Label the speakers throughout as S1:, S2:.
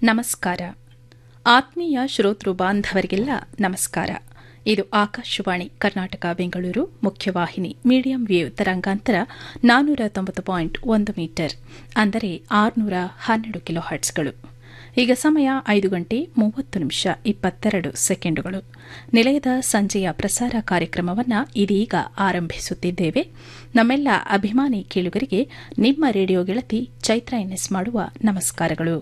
S1: ನಮಸ್ಕಾರ ಆತ್ಮೀಯ ಶ್ರೋತೃ ಬಾಂಧವರಿಗೆಲ್ಲ ನಮಸ್ಕಾರ ಇದು ಆಕಾಶವಾಣಿ ಕರ್ನಾಟಕ ಬೆಂಗಳೂರು ಮುಖ್ಯವಾಹಿನಿ ಮೀಡಿಯಂ ವೇವ್ ತರಂಗಾಂತರ ನಾನ್ನೂರ ತೊಂಬತ್ತು ಪಾಯಿಂಟ್ ಒಂದು ಮೀಟರ್ ಅಂದರೆ ಆರುನೂರ ಹನ್ನೆರಡು ಕಿಲೋ ಹರ್ಟ್ಸ್ಗಳು ಈಗ ಸಮಯ ಐದು ಗಂಟೆ ಮೂವತ್ತು ನಿಮಿಷ ಇಪ್ಪತ್ತೆರಡು ಸೆಕೆಂಡುಗಳು ನಿಲಯದ ಸಂಜೆಯ ಪ್ರಸಾರ ಕಾರ್ಯಕ್ರಮವನ್ನು ಇದೀಗ ಆರಂಭಿಸುತ್ತಿದ್ದೇವೆ ನಮ್ಮೆಲ್ಲ ಅಭಿಮಾನಿ ಕೇಳುಗರಿಗೆ ನಿಮ್ಮ ರೇಡಿಯೋ ಗೆಳತಿ ಚೈತ್ರ ಎನ್ಎಸ್ ಮಾಡುವ ನಮಸ್ಕಾರಗಳು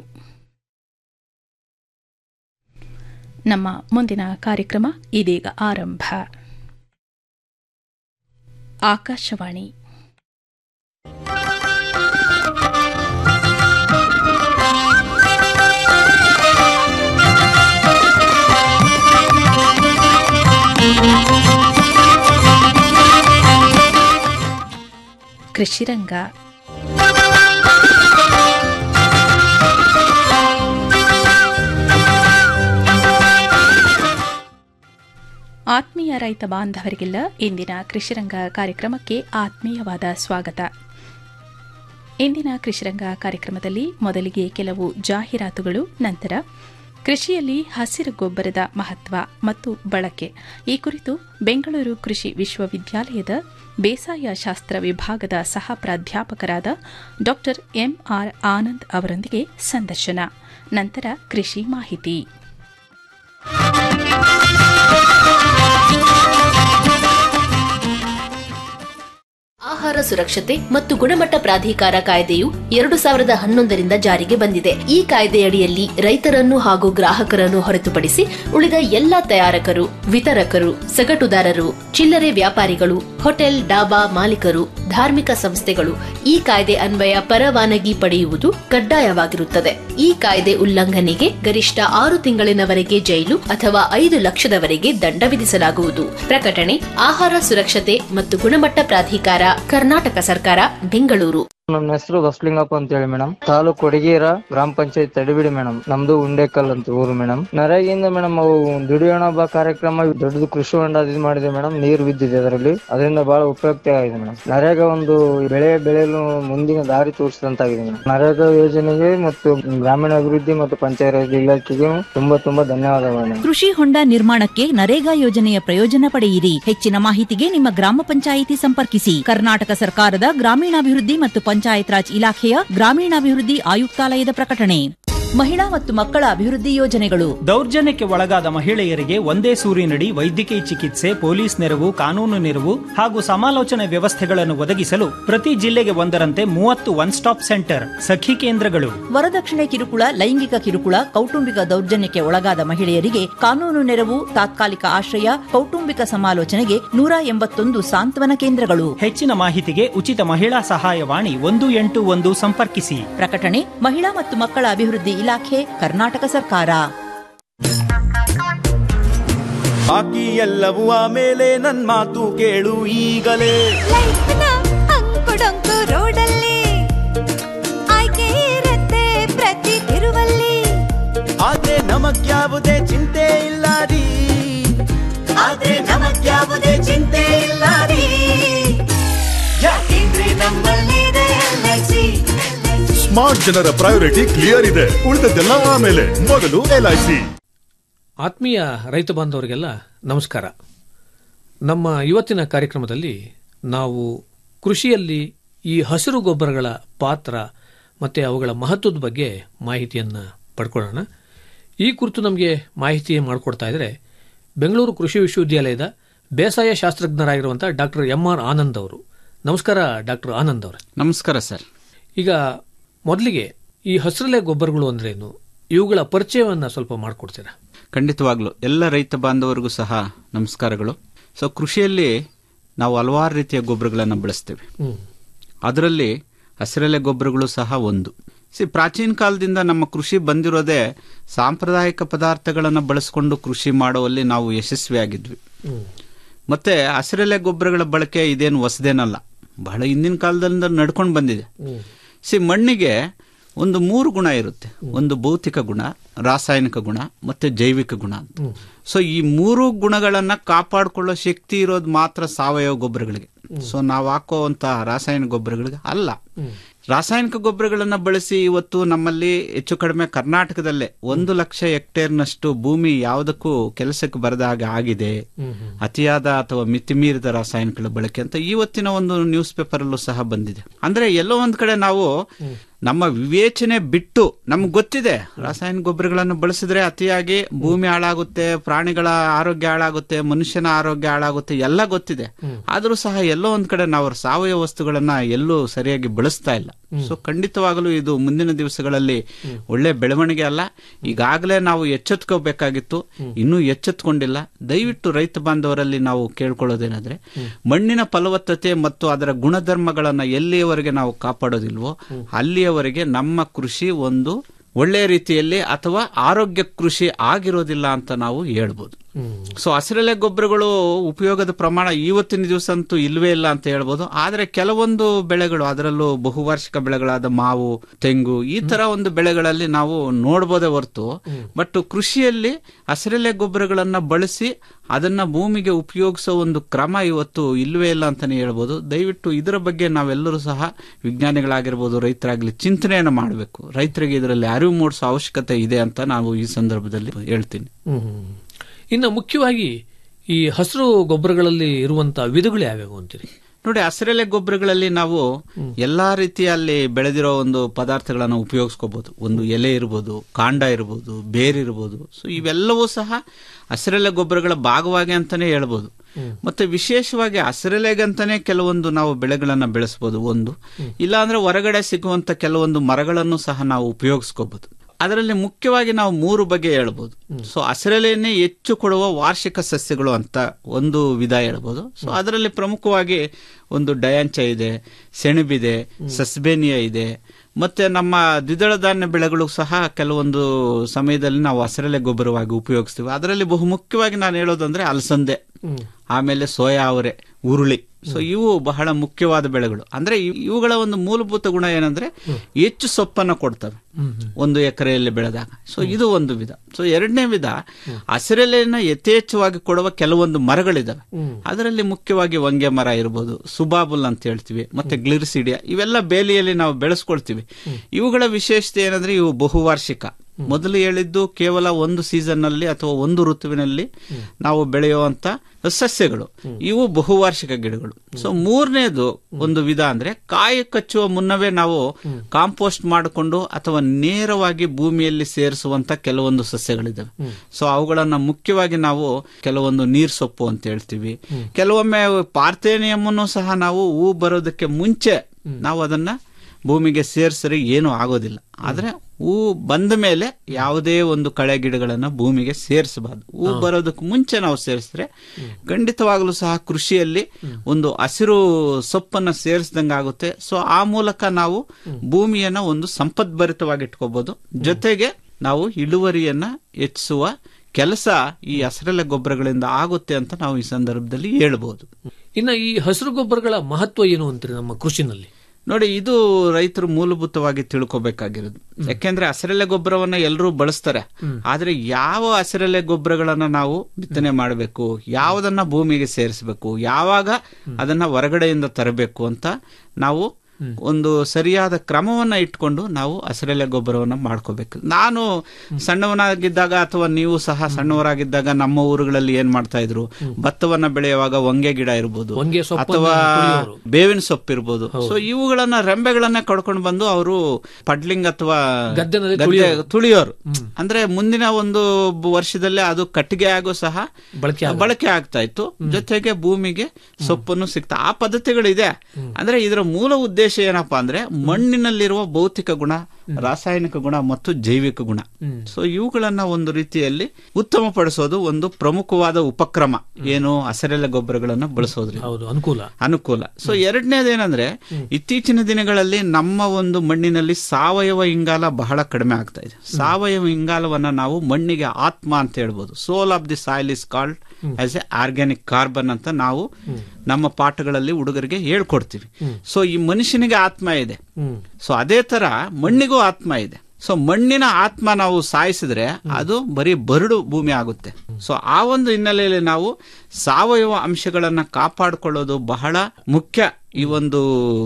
S1: ನಮ್ಮ ಮುಂದಿನ ಕಾರ್ಯಕ್ರಮ ಇದೀಗ ಆರಂಭ ಆಕಾಶವಾಣಿ ಕೃಷಿರಂಗ ಆತ್ಮೀಯ ರೈತ ಬಾಂಧವರಿಗೆಲ್ಲ ಇಂದಿನ ಕೃಷಿರಂಗ ಕಾರ್ಯಕ್ರಮಕ್ಕೆ ಆತ್ಮೀಯವಾದ ಸ್ವಾಗತ ಇಂದಿನ ಕೃಷಿರಂಗ ಕಾರ್ಯಕ್ರಮದಲ್ಲಿ ಮೊದಲಿಗೆ ಕೆಲವು ಜಾಹೀರಾತುಗಳು ನಂತರ ಕೃಷಿಯಲ್ಲಿ ಹಸಿರು ಗೊಬ್ಬರದ ಮಹತ್ವ ಮತ್ತು ಬಳಕೆ ಈ ಕುರಿತು ಬೆಂಗಳೂರು ಕೃಷಿ ವಿಶ್ವವಿದ್ಯಾಲಯದ ಬೇಸಾಯ ಶಾಸ್ತ್ರ ವಿಭಾಗದ ಸಹ ಪ್ರಾಧ್ಯಾಪಕರಾದ ಡಾ ಎಂಆರ್ ಆನಂದ್ ಅವರೊಂದಿಗೆ ಸಂದರ್ಶನ ನಂತರ ಕೃಷಿ ಮಾಹಿತಿ
S2: ಆಹಾರ ಸುರಕ್ಷತೆ ಮತ್ತು ಗುಣಮಟ್ಟ ಪ್ರಾಧಿಕಾರ ಕಾಯ್ದೆಯು ಎರಡು ಸಾವಿರದ ಹನ್ನೊಂದರಿಂದ ಜಾರಿಗೆ ಬಂದಿದೆ ಈ ಕಾಯ್ದೆಯಡಿಯಲ್ಲಿ ರೈತರನ್ನು ಹಾಗೂ ಗ್ರಾಹಕರನ್ನು ಹೊರತುಪಡಿಸಿ ಉಳಿದ ಎಲ್ಲಾ ತಯಾರಕರು ವಿತರಕರು ಸಗಟುದಾರರು ಚಿಲ್ಲರೆ ವ್ಯಾಪಾರಿಗಳು ಹೋಟೆಲ್ ಡಾಬಾ ಮಾಲೀಕರು ಧಾರ್ಮಿಕ ಸಂಸ್ಥೆಗಳು ಈ ಕಾಯ್ದೆ ಅನ್ವಯ ಪರವಾನಗಿ ಪಡೆಯುವುದು ಕಡ್ಡಾಯವಾಗಿರುತ್ತದೆ ಈ ಕಾಯ್ದೆ ಉಲ್ಲಂಘನೆಗೆ ಗರಿಷ್ಠ ಆರು ತಿಂಗಳಿನವರೆಗೆ ಜೈಲು ಅಥವಾ ಐದು ಲಕ್ಷದವರೆಗೆ ದಂಡ ವಿಧಿಸಲಾಗುವುದು ಪ್ರಕಟಣೆ ಆಹಾರ ಸುರಕ್ಷತೆ ಮತ್ತು ಗುಣಮಟ್ಟ ಪ್ರಾಧಿಕಾರ ಕರ್ನಾಟಕ ಸರ್ಕಾರ ಬೆಂಗಳೂರು
S3: ನಮ್ಮ ಹೆಸರು ಬಸ್ಲಿಂಗಪ್ಪ ಅಂತ ಹೇಳಿ ಮೇಡಮ್ ತಾಲೂಕು ಕೊಡಗೇರ ಗ್ರಾಮ ಪಂಚಾಯತ್ ತಡಿಬಿಡಿ ಮೇಡಮ್ ನಮ್ದು ಉಂಡೇಕಲ್ ಅಂತ ಊರು ಮೇಡಮ್ ನರೇಗಿಂದ ಮೇಡಮ್ ಅವು ದುಡಿಯೋಣ ಬಾ ಕಾರ್ಯಕ್ರಮ ದೊಡ್ಡದು ಕೃಷಿ ಹೊಂಡ ಇದು ಮಾಡಿದೆ ಮೇಡಮ್ ನೀರು ಬಿದ್ದಿದೆ ಅದರಲ್ಲಿ ಅದರಿಂದ ಬಹಳ ಉಪಯುಕ್ತ ಆಗಿದೆ ಮೇಡಮ್ ನರೇಗಾ ಒಂದು ಬೆಳೆ ಬೆಳೆಯಲು ಮುಂದಿನ ದಾರಿ ತೋರಿಸಿದಂತಾಗಿದೆ ಮೇಡಮ್ ನರೇಗಾ ಯೋಜನೆಗೆ ಮತ್ತು ಗ್ರಾಮೀಣ ಅಭಿವೃದ್ಧಿ ಮತ್ತು ಪಂಚಾಯತ್ ಇಲಾಖೆಗೆ ತುಂಬಾ ತುಂಬಾ ಧನ್ಯವಾದಗಳು ಮೇಡಮ್
S4: ಕೃಷಿ ಹೊಂಡ ನಿರ್ಮಾಣಕ್ಕೆ ನರೇಗಾ ಯೋಜನೆಯ ಪ್ರಯೋಜನ ಪಡೆಯಿರಿ ಹೆಚ್ಚಿನ ಮಾಹಿತಿಗೆ ನಿಮ್ಮ ಗ್ರಾಮ ಪಂಚಾಯಿತಿ ಸಂಪರ್ಕಿಸಿ ಕರ್ನಾಟಕ ಸರ್ಕಾರದ ಗ್ರಾಮೀಣಾಭಿವೃದ್ಧಿ ಮತ್ತು ಪಂಚಾಯತ್ ರಾಜ್ ಇಲಾಖೆಯ ಗ್ರಾಮೀಣಾಭಿವೃದ್ಧಿ ಆಯುಕ್ತಾಲಯದ ಪ್ರಕಟಣೆ ಮಹಿಳಾ ಮತ್ತು ಮಕ್ಕಳ ಅಭಿವೃದ್ಧಿ ಯೋಜನೆಗಳು
S5: ದೌರ್ಜನ್ಯಕ್ಕೆ ಒಳಗಾದ ಮಹಿಳೆಯರಿಗೆ ಒಂದೇ ಸೂರಿನಡಿ ವೈದ್ಯಕೀಯ ಚಿಕಿತ್ಸೆ ಪೊಲೀಸ್ ನೆರವು ಕಾನೂನು ನೆರವು ಹಾಗೂ ಸಮಾಲೋಚನೆ ವ್ಯವಸ್ಥೆಗಳನ್ನು ಒದಗಿಸಲು ಪ್ರತಿ ಜಿಲ್ಲೆಗೆ ಒಂದರಂತೆ ಮೂವತ್ತು ಒನ್ ಸ್ಟಾಪ್ ಸೆಂಟರ್ ಸಖಿ ಕೇಂದ್ರಗಳು
S4: ವರದಕ್ಷಿಣೆ ಕಿರುಕುಳ ಲೈಂಗಿಕ ಕಿರುಕುಳ ಕೌಟುಂಬಿಕ ದೌರ್ಜನ್ಯಕ್ಕೆ ಒಳಗಾದ ಮಹಿಳೆಯರಿಗೆ ಕಾನೂನು ನೆರವು ತಾತ್ಕಾಲಿಕ ಆಶ್ರಯ ಕೌಟುಂಬಿಕ ಸಮಾಲೋಚನೆಗೆ ನೂರ ಎಂಬತ್ತೊಂದು ಸಾಂತ್ವನ ಕೇಂದ್ರಗಳು
S5: ಹೆಚ್ಚಿನ ಮಾಹಿತಿಗೆ ಉಚಿತ ಮಹಿಳಾ ಸಹಾಯವಾಣಿ ಒಂದು ಎಂಟು ಒಂದು ಸಂಪರ್ಕಿಸಿ
S4: ಪ್ರಕಟಣೆ ಮಹಿಳಾ ಮತ್ತು ಮಕ್ಕಳ ಅಭಿವೃದ್ಧಿ ಇಲಾಖೆ ಕರ್ನಾಟಕ ಸರ್ಕಾರ
S6: ಬಾಕಿ ಎಲ್ಲವೂ ಆಮೇಲೆ ನನ್ ಮಾತು ಕೇಳು ಈಗಲೇ
S7: ಲೈಫ್ನ ಅಂಕುಡೊಂಕು ರೋಡಲ್ಲಿ ಆಯ್ಕೆ ಇರತ್ತೆ ಪ್ರತಿ ತಿರುವಲ್ಲಿ
S6: ಆದ್ರೆ ನಮಗ್ಯಾವುದೇ ಚಿಂತೆ ಇಲ್ಲ ರೀ ಆದ್ರೆ ನಮಗ್ಯಾವುದೇ ಚಿಂತೆ ಇಲ್ಲ ರೀ ಯಾಕೆಂದ್ರೆ ನಮ್ಮಲ್ಲಿದೆ LIC.
S8: ಸ್ಮಾರ್ಟ್ ಜನರ ಪ್ರಯಾರಿಟಿ ಕ್ಲಿಯರ್ ಇದೆ ಉಳಿದದ್ದೆಲ್ಲ ಆಮೇಲೆ ಮೊದಲು ಎಲ್ಐಸಿ
S9: ಆತ್ಮೀಯ ರೈತ ಬಾಂಧವರಿಗೆಲ್ಲ ನಮಸ್ಕಾರ ನಮ್ಮ ಇವತ್ತಿನ ಕಾರ್ಯಕ್ರಮದಲ್ಲಿ ನಾವು ಕೃಷಿಯಲ್ಲಿ ಈ ಹಸಿರು ಗೊಬ್ಬರಗಳ ಪಾತ್ರ ಮತ್ತು ಅವುಗಳ ಮಹತ್ವದ ಬಗ್ಗೆ ಮಾಹಿತಿಯನ್ನು ಪಡ್ಕೊಳ್ಳೋಣ ಈ ಕುರಿತು ನಮಗೆ ಮಾಹಿತಿ ಮಾಡಿಕೊಡ್ತಾ ಇದ್ದಾರೆ ಬೆಂಗಳೂರು ಕೃಷಿ ವಿಶ್ವವಿದ್ಯಾಲಯದ ಬೇಸಾಯ ಶಾಸ್ತ್ರಜ್ಞರಾಗಿರುವಂಥ ಡಾಕ್ಟರ್ ಎಂ ಆರ್ ಆನಂದ್ ಅವರು ನಮಸ್ಕಾರ ಡಾಕ್ಟರ್ ಆನಂದ್ ಅವರೇ
S10: ನಮಸ್ಕಾರ ಸರ್
S9: ಈಗ ಮೊದಲಿಗೆ ಈ ಹಸಿರಲೆ ಗೊಬ್ಬರಗಳು ಅಂದ್ರೇನು ಇವುಗಳ ಪರಿಚಯವನ್ನ ಸ್ವಲ್ಪ ಮಾಡಿಕೊಡ್ತೀರಾ
S10: ಖಂಡಿತವಾಗ್ಲು ಎಲ್ಲ ರೈತ ಬಾಂಧವರಿಗೂ ಸಹ ನಮಸ್ಕಾರಗಳು ಸೊ ಕೃಷಿಯಲ್ಲಿ ನಾವು ಹಲವಾರು ರೀತಿಯ ಗೊಬ್ಬರಗಳನ್ನು ಬಳಸ್ತೇವೆ
S9: ಹ್ಮ್
S10: ಅದರಲ್ಲಿ ಹಸಿರೆಲೆ ಗೊಬ್ಬರಗಳು ಸಹ ಒಂದು ಸಿ ಪ್ರಾಚೀನ ಕಾಲದಿಂದ ನಮ್ಮ ಕೃಷಿ ಬಂದಿರೋದೇ ಸಾಂಪ್ರದಾಯಿಕ ಪದಾರ್ಥಗಳನ್ನು ಬಳಸಿಕೊಂಡು ಕೃಷಿ ಮಾಡುವಲ್ಲಿ ನಾವು ಯಶಸ್ವಿಯಾಗಿದ್ವಿ
S9: ಹ್ಮ್
S10: ಮತ್ತೆ ಹಸಿರೆಲೆ ಗೊಬ್ಬರಗಳ ಬಳಕೆ ಇದೇನು ಹೊಸದೇನಲ್ಲ ಬಹಳ ಹಿಂದಿನ ಕಾಲದಿಂದ ನಡ್ಕೊಂಡು ಬಂದಿದೆ
S9: ಹ್ಮ್
S10: ಸಿ ಮಣ್ಣಿಗೆ ಒಂದು ಮೂರು ಗುಣ ಇರುತ್ತೆ ಒಂದು ಭೌತಿಕ ಗುಣ ರಾಸಾಯನಿಕ ಗುಣ ಮತ್ತೆ ಜೈವಿಕ ಗುಣ ಅಂತ ಸೊ ಈ ಮೂರು ಗುಣಗಳನ್ನ ಕಾಪಾಡಿಕೊಳ್ಳೋ ಶಕ್ತಿ ಇರೋದು ಮಾತ್ರ ಸಾವಯವ ಗೊಬ್ಬರಗಳಿಗೆ ಸೊ ನಾವು ಹಾಕುವಂತಹ ರಾಸಾಯನಿಕ ಗೊಬ್ಬರಗಳಿಗೆ ಅಲ್ಲ ರಾಸಾಯನಿಕ ಗೊಬ್ಬರಗಳನ್ನ ಬಳಸಿ ಇವತ್ತು ನಮ್ಮಲ್ಲಿ ಹೆಚ್ಚು ಕಡಿಮೆ ಕರ್ನಾಟಕದಲ್ಲೇ ಒಂದು ಲಕ್ಷ ಹೆಕ್ಟೇರ್ನಷ್ಟು ಭೂಮಿ ಯಾವುದಕ್ಕೂ ಕೆಲಸಕ್ಕೆ ಬರದ ಹಾಗೆ ಆಗಿದೆ ಅತಿಯಾದ ಅಥವಾ ಮಿತಿಮೀರಿದ ರಾಸಾಯನಿಕಗಳ ಬಳಕೆ ಅಂತ ಇವತ್ತಿನ ಒಂದು ನ್ಯೂಸ್ ಪೇಪರ್ ಅಲ್ಲೂ ಸಹ ಬಂದಿದೆ ಅಂದ್ರೆ ಎಲ್ಲೋ ಒಂದ್ ಕಡೆ ನಾವು ನಮ್ಮ ವಿವೇಚನೆ ಬಿಟ್ಟು ನಮ್ಗೆ ಗೊತ್ತಿದೆ ರಾಸಾಯನಿಕ ಗೊಬ್ಬರಗಳನ್ನು ಬಳಸಿದ್ರೆ ಅತಿಯಾಗಿ ಭೂಮಿ ಹಾಳಾಗುತ್ತೆ ಪ್ರಾಣಿಗಳ ಆರೋಗ್ಯ ಹಾಳಾಗುತ್ತೆ ಮನುಷ್ಯನ ಆರೋಗ್ಯ ಹಾಳಾಗುತ್ತೆ ಎಲ್ಲ ಗೊತ್ತಿದೆ ಆದ್ರೂ ಸಹ ಎಲ್ಲೋ ಒಂದ್ ಕಡೆ ನಾವು ಸಾವಯವ ವಸ್ತುಗಳನ್ನ ಎಲ್ಲೂ ಸರಿಯಾಗಿ ಬಳಸ್ತಾ ಇಲ್ಲ ಸೊ ಖಂಡಿತವಾಗಲೂ ಇದು ಮುಂದಿನ ದಿವಸಗಳಲ್ಲಿ ಒಳ್ಳೆ ಬೆಳವಣಿಗೆ ಅಲ್ಲ ಈಗಾಗಲೇ ನಾವು ಎಚ್ಚೆತ್ಕೋಬೇಕಾಗಿತ್ತು ಇನ್ನೂ ಎಚ್ಚೆತ್ಕೊಂಡಿಲ್ಲ ದಯವಿಟ್ಟು ರೈತ ಬಾಂಧವರಲ್ಲಿ ನಾವು ಕೇಳ್ಕೊಳ್ಳೋದೇನಾದ್ರೆ ಮಣ್ಣಿನ ಫಲವತ್ತತೆ ಮತ್ತು ಅದರ ಗುಣಧರ್ಮಗಳನ್ನ ಎಲ್ಲಿಯವರೆಗೆ ನಾವು ಕಾಪಾಡೋದಿಲ್ವೋ ಅಲ್ಲಿಯವರೆಗೆ ನಮ್ಮ ಕೃಷಿ ಒಂದು ಒಳ್ಳೆಯ ರೀತಿಯಲ್ಲಿ ಅಥವಾ ಆರೋಗ್ಯ ಕೃಷಿ ಆಗಿರೋದಿಲ್ಲ ಅಂತ ನಾವು ಹೇಳ್ಬೋದು ಸೊ ಹಸಿರೆಲೆ ಗೊಬ್ಬರಗಳು ಉಪಯೋಗದ ಪ್ರಮಾಣ ಇವತ್ತಿನ ದಿವಸ ಅಂತೂ ಇಲ್ವೇ ಇಲ್ಲ ಅಂತ ಹೇಳ್ಬೋದು ಆದ್ರೆ ಕೆಲವೊಂದು ಬೆಳೆಗಳು ಅದರಲ್ಲೂ ಬಹುವಾರ್ಷಿಕ ಬೆಳೆಗಳಾದ ಮಾವು ತೆಂಗು ಈ ತರ ಒಂದು ಬೆಳೆಗಳಲ್ಲಿ ನಾವು ನೋಡ್ಬೋದೇ ಹೊರತು ಬಟ್ ಕೃಷಿಯಲ್ಲಿ ಹಸಿರೆಲೆ ಗೊಬ್ಬರಗಳನ್ನ ಬಳಸಿ ಅದನ್ನ ಭೂಮಿಗೆ ಉಪಯೋಗಿಸೋ ಒಂದು ಕ್ರಮ ಇವತ್ತು ಇಲ್ವೇ ಇಲ್ಲ ಅಂತಾನೆ ಹೇಳ್ಬೋದು ದಯವಿಟ್ಟು ಇದರ ಬಗ್ಗೆ ನಾವೆಲ್ಲರೂ ಸಹ ವಿಜ್ಞಾನಿಗಳಾಗಿರ್ಬೋದು ರೈತರಾಗ್ಲಿ ಚಿಂತನೆಯನ್ನು ಮಾಡಬೇಕು ರೈತರಿಗೆ ಇದರಲ್ಲಿ ಅರಿವು ಮೂಡಿಸೋ ಅವಶ್ಯಕತೆ ಇದೆ ಅಂತ ನಾವು ಈ ಸಂದರ್ಭದಲ್ಲಿ ಹೇಳ್ತೀನಿ
S9: ಇನ್ನು ಮುಖ್ಯವಾಗಿ ಈ ಹಸಿರು ಗೊಬ್ಬರಗಳಲ್ಲಿ ಇರುವಂತಹ ವಿಧಗಳು ಯಾವ್ಯಾವು ಅಂತೀರಿ
S10: ನೋಡಿ ಹಸಿರೆಲೆ ಗೊಬ್ಬರಗಳಲ್ಲಿ ನಾವು ಎಲ್ಲಾ ರೀತಿಯಲ್ಲಿ ಬೆಳೆದಿರೋ ಒಂದು ಪದಾರ್ಥಗಳನ್ನು ಉಪಯೋಗಿಸ್ಕೋಬಹುದು ಒಂದು ಎಲೆ ಇರ್ಬೋದು ಕಾಂಡ ಇರ್ಬೋದು ಬೇರ್ ಇರ್ಬೋದು ಸೊ ಇವೆಲ್ಲವೂ ಸಹ ಹಸಿರೆಲೆ ಗೊಬ್ಬರಗಳ ಭಾಗವಾಗಿ ಅಂತಾನೆ ಹೇಳ್ಬೋದು ಮತ್ತೆ ವಿಶೇಷವಾಗಿ ಹಸಿರೆಲೆಗಂತಾನೆ ಕೆಲವೊಂದು ನಾವು ಬೆಳೆಗಳನ್ನ ಬೆಳೆಸಬಹುದು ಒಂದು ಇಲ್ಲಾಂದ್ರೆ ಹೊರಗಡೆ ಸಿಗುವಂತ ಕೆಲವೊಂದು ಮರಗಳನ್ನು ಸಹ ನಾವು ಉಪಯೋಗಿಸ್ಕೋಬಹುದು ಅದರಲ್ಲಿ ಮುಖ್ಯವಾಗಿ ನಾವು ಮೂರು ಬಗೆ ಹೇಳ್ಬೋದು ಸೊ ಹಸಿರೆಲೆಯನ್ನೇ ಹೆಚ್ಚು ಕೊಡುವ ವಾರ್ಷಿಕ ಸಸ್ಯಗಳು ಅಂತ ಒಂದು ವಿಧ ಹೇಳ್ಬೋದು ಸೊ ಅದರಲ್ಲಿ ಪ್ರಮುಖವಾಗಿ ಒಂದು ಡಯಾಂಚ ಇದೆ ಸೆಣಬಿದೆ ಸಸ್ಬೇನಿಯಾ ಇದೆ ಮತ್ತೆ ನಮ್ಮ ದ್ವಿದಳ ಧಾನ್ಯ ಬೆಳೆಗಳು ಸಹ ಕೆಲವೊಂದು ಸಮಯದಲ್ಲಿ ನಾವು ಹಸಿರೆಲೆ ಗೊಬ್ಬರವಾಗಿ ಉಪಯೋಗಿಸ್ತೀವಿ ಅದರಲ್ಲಿ ಬಹು ಮುಖ್ಯವಾಗಿ ನಾನು ಹೇಳೋದಂದ್ರೆ ಅಲಸಂದೆ ಆಮೇಲೆ ಸೋಯಾ ಅವರೆ ಉರುಳಿ ಸೊ ಇವು ಬಹಳ ಮುಖ್ಯವಾದ ಬೆಳೆಗಳು ಅಂದ್ರೆ ಇವ್- ಇವುಗಳ ಒಂದು ಮೂಲಭೂತ ಗುಣ ಏನಂದ್ರೆ ಹೆಚ್ಚು ಸೊಪ್ಪನ್ನ ಕೊಡ್ತವೆ ಒಂದು ಎಕರೆಯಲ್ಲಿ ಬೆಳೆದಾಗ ಸೊ ಇದು ಒಂದು ವಿಧ ಸೊ ಎರಡನೇ ವಿಧ ಹಸಿರೆಲೆಯನ್ನ ಯಥೇಚ್ಛವಾಗಿ ಕೊಡುವ ಕೆಲವೊಂದು ಮರಗಳಿದಾವೆ ಅದರಲ್ಲಿ ಮುಖ್ಯವಾಗಿ ವಂಗೆ ಮರ ಇರ್ಬೋದು ಸುಬಾಬುಲ್ ಅಂತ ಹೇಳ್ತೀವಿ ಮತ್ತೆ ಗ್ಲಿರ್ಸಿಡಿಯಾ ಇವೆಲ್ಲ ಬೇಲಿಯಲ್ಲಿ ನಾವು ಬೆಳೆಸ್ಕೊಳ್ತೀವಿ ಇವುಗಳ ವಿಶೇಷತೆ ಏನಂದ್ರೆ ಇವು ಬಹುವಾರ್ಷಿಕ ಮೊದಲು ಹೇಳಿದ್ದು ಕೇವಲ ಒಂದು ಸೀಸನ್ ನಲ್ಲಿ ಅಥವಾ ಒಂದು ಋತುವಿನಲ್ಲಿ ನಾವು ಬೆಳೆಯುವಂತ ಸಸ್ಯಗಳು ಇವು ಬಹುವಾರ್ಷಿಕ ಗಿಡಗಳು ಸೊ ಮೂರನೇದು ಒಂದು ವಿಧ ಅಂದ್ರೆ ಕಾಯಿ ಕಚ್ಚುವ ಮುನ್ನವೇ ನಾವು ಕಾಂಪೋಸ್ಟ್ ಮಾಡಿಕೊಂಡು ಅಥವಾ ನೇರವಾಗಿ ಭೂಮಿಯಲ್ಲಿ ಸೇರಿಸುವಂತ ಕೆಲವೊಂದು ಸಸ್ಯಗಳಿದ್ದಾವೆ ಸೊ ಅವುಗಳನ್ನ ಮುಖ್ಯವಾಗಿ ನಾವು ಕೆಲವೊಂದು ನೀರ್ ಸೊಪ್ಪು ಅಂತ ಹೇಳ್ತೀವಿ ಕೆಲವೊಮ್ಮೆ ಪಾರ್ಥೇನಿಯಮ್ಮನ್ನು ಸಹ ನಾವು ಹೂ ಬರೋದಕ್ಕೆ ಮುಂಚೆ ನಾವು ಅದನ್ನ ಭೂಮಿಗೆ ಸೇರಿಸರಿ ಏನೂ ಆಗೋದಿಲ್ಲ ಆದ್ರೆ ಹೂ ಬಂದ ಮೇಲೆ ಯಾವುದೇ ಒಂದು ಕಳೆ ಗಿಡಗಳನ್ನ ಭೂಮಿಗೆ ಸೇರಿಸಬಾರ್ದು ಹೂ ಬರೋದಕ್ಕೆ ಮುಂಚೆ ನಾವು ಸೇರಿಸಿದ್ರೆ ಖಂಡಿತವಾಗಲೂ ಸಹ ಕೃಷಿಯಲ್ಲಿ ಒಂದು ಹಸಿರು ಸೊಪ್ಪನ್ನ ಸೇರಿಸಿದಂಗೆ ಆಗುತ್ತೆ ಸೊ ಆ ಮೂಲಕ ನಾವು ಭೂಮಿಯನ್ನ ಒಂದು ಸಂಪದ್ಭರಿತವಾಗಿ ಇಟ್ಕೋಬಹುದು ಜೊತೆಗೆ ನಾವು ಇಳುವರಿಯನ್ನ ಹೆಚ್ಚಿಸುವ ಕೆಲಸ ಈ ಹಸಿರೆಲೆ ಗೊಬ್ಬರಗಳಿಂದ ಆಗುತ್ತೆ ಅಂತ ನಾವು ಈ ಸಂದರ್ಭದಲ್ಲಿ ಹೇಳ್ಬೋದು
S9: ಇನ್ನು ಈ ಹಸಿರು ಗೊಬ್ಬರಗಳ ಮಹತ್ವ ಏನು ಅಂತೀರಿ ನಮ್ಮ ಕೃಷಿನಲ್ಲಿ
S10: ನೋಡಿ ಇದು ರೈತರು ಮೂಲಭೂತವಾಗಿ ತಿಳ್ಕೊಬೇಕಾಗಿರೋದು ಯಾಕೆಂದ್ರೆ ಹಸಿರೆಲೆ ಗೊಬ್ಬರವನ್ನ ಎಲ್ಲರೂ ಬಳಸ್ತಾರೆ ಆದ್ರೆ ಯಾವ ಹಸಿರೆಲೆ ಗೊಬ್ಬರಗಳನ್ನ ನಾವು ಬಿತ್ತನೆ ಮಾಡಬೇಕು ಯಾವುದನ್ನ ಭೂಮಿಗೆ ಸೇರಿಸಬೇಕು ಯಾವಾಗ ಅದನ್ನ ಹೊರಗಡೆಯಿಂದ ತರಬೇಕು ಅಂತ ನಾವು ಒಂದು ಸರಿಯಾದ ಕ್ರಮವನ್ನ ಇಟ್ಕೊಂಡು ನಾವು ಹಸಿರೆಲೆ ಗೊಬ್ಬರವನ್ನ ಮಾಡ್ಕೋಬೇಕು ನಾನು ಸಣ್ಣವನಾಗಿದ್ದಾಗ ಅಥವಾ ನೀವು ಸಹ ಸಣ್ಣವರಾಗಿದ್ದಾಗ ನಮ್ಮ ಊರುಗಳಲ್ಲಿ ಏನ್ ಮಾಡ್ತಾ ಇದ್ರು ಭತ್ತವನ್ನ ಬೆಳೆಯುವಾಗ ಹೊಂಗೆ ಗಿಡ ಇರ್ಬೋದು
S9: ಹೊಂಗೆ ಸೊಪ್ಪನ್ನ
S10: ಅಥವಾ
S9: ತುಳಿಯೋರು.
S10: ಬೇವಿನ ಸೊಪ್ಪು ಇರ್ಬೋದು ಸೊ ಇವುಗಳನ್ನ ರೆಂಬೆಗಳನ್ನ ಕಡ್ಕೊಂಡು ಬಂದು ಅವರು ಪಡ್ಲಿಂಗ್ ಅಥವಾ
S9: ಗದ್ದೆನಲ್ಲಿ
S10: ಗದ್ದೆ
S9: ತುಳಿಯೋರು.
S10: ತುಳಿಯೋರು ಅಂದ್ರೆ ಮುಂದಿನ ಒಂದು ಬ- ವರ್ಷದಲ್ಲಿ ಅದು ಕಟ್ಟಿಗೆ ಆಗೋ ಸಹ
S9: ಬಳಕೆ ಆಗೋದು.
S10: ಬಳಕೆ ಆಗ್ತಾ ಇತ್ತು ಜೊತೆಗೆ ಭೂಮಿಗೆ ಸೊಪ್ಪನ್ನು ಸಿಗ್ತಾ ಆ ಪದ್ಧತಿಗಳಿದೆ ಅಂದ್ರೆ ಇದರ ಮೂಲ ಉದ್ದೇಶ ಏನಪ್ಪಾ ಅಂದ್ರೆ ಮಣ್ಣಿನಲ್ಲಿರುವ ಭೌತಿಕ ಗುಣ ರಾಸಾಯನಿಕ ಗುಣ ಮತ್ತು ಜೈವಿಕ ಗುಣ ಸೊ ಇವುಗಳನ್ನ ಒಂದು ರೀತಿಯಲ್ಲಿ ಉತ್ತಮಪಡಿಸೋದು ಒಂದು ಪ್ರಮುಖವಾದ ಉಪಕ್ರಮ ಏನು ಹಸಿರೆಲೆ ಗೊಬ್ಬರಗಳನ್ನ ಬಳಸೋದ್ರಿಂದ
S9: ಹೌದು ಅನುಕೂಲ
S10: ಅನುಕೂಲ ಸೊ ಎರಡನೇದೇನಂದ್ರೆ ಇತ್ತೀಚಿನ ದಿನಗಳಲ್ಲಿ ನಮ್ಮ ಒಂದು ಮಣ್ಣಿನಲ್ಲಿ ಸಾವಯವ ಇಂಗಾಲ ಬಹಳ ಕಡಿಮೆ ಆಗ್ತಾ ಇದೆ ಸಾವಯವ ಇಂಗಾಲವನ್ನ ನಾವು ಮಣ್ಣಿಗೆ ಆತ್ಮ ಅಂತ ಹೇಳ್ಬೋದು soul of the soil is called as a organic carbon ಅಂತ ನಾವು ನಮ್ಮ ಪಾಠಗಳಲ್ಲಿ ಹುಡುಗರಿಗೆ ಹೇಳ್ಕೊಡ್ತೀವಿ ಸೊ ಈ ಮನುಷ್ಯನಿಗೆ ಆತ್ಮ ಇದೆ ಸೊ ಅದೇ ತರ ಮಣ್ಣಿಗೂ ಆತ್ಮ ಇದೆ ಸೊ ಮಣ್ಣಿನ ಆತ್ಮ ನಾವು ಸಾಯಿಸಿದ್ರೆ ಅದು ಬರೀ ಬರಡು ಭೂಮಿ ಆಗುತ್ತೆ ಸೊ ಆ ಒಂದು ಹಿನ್ನೆಲೆಯಲ್ಲಿ ನಾವು ಸಾವಯವ ಅಂಶಗಳನ್ನ ಕಾಪಾಡಿಕೊಳ್ಳೋದು ಬಹಳ ಮುಖ್ಯ ಈ ಒಂದು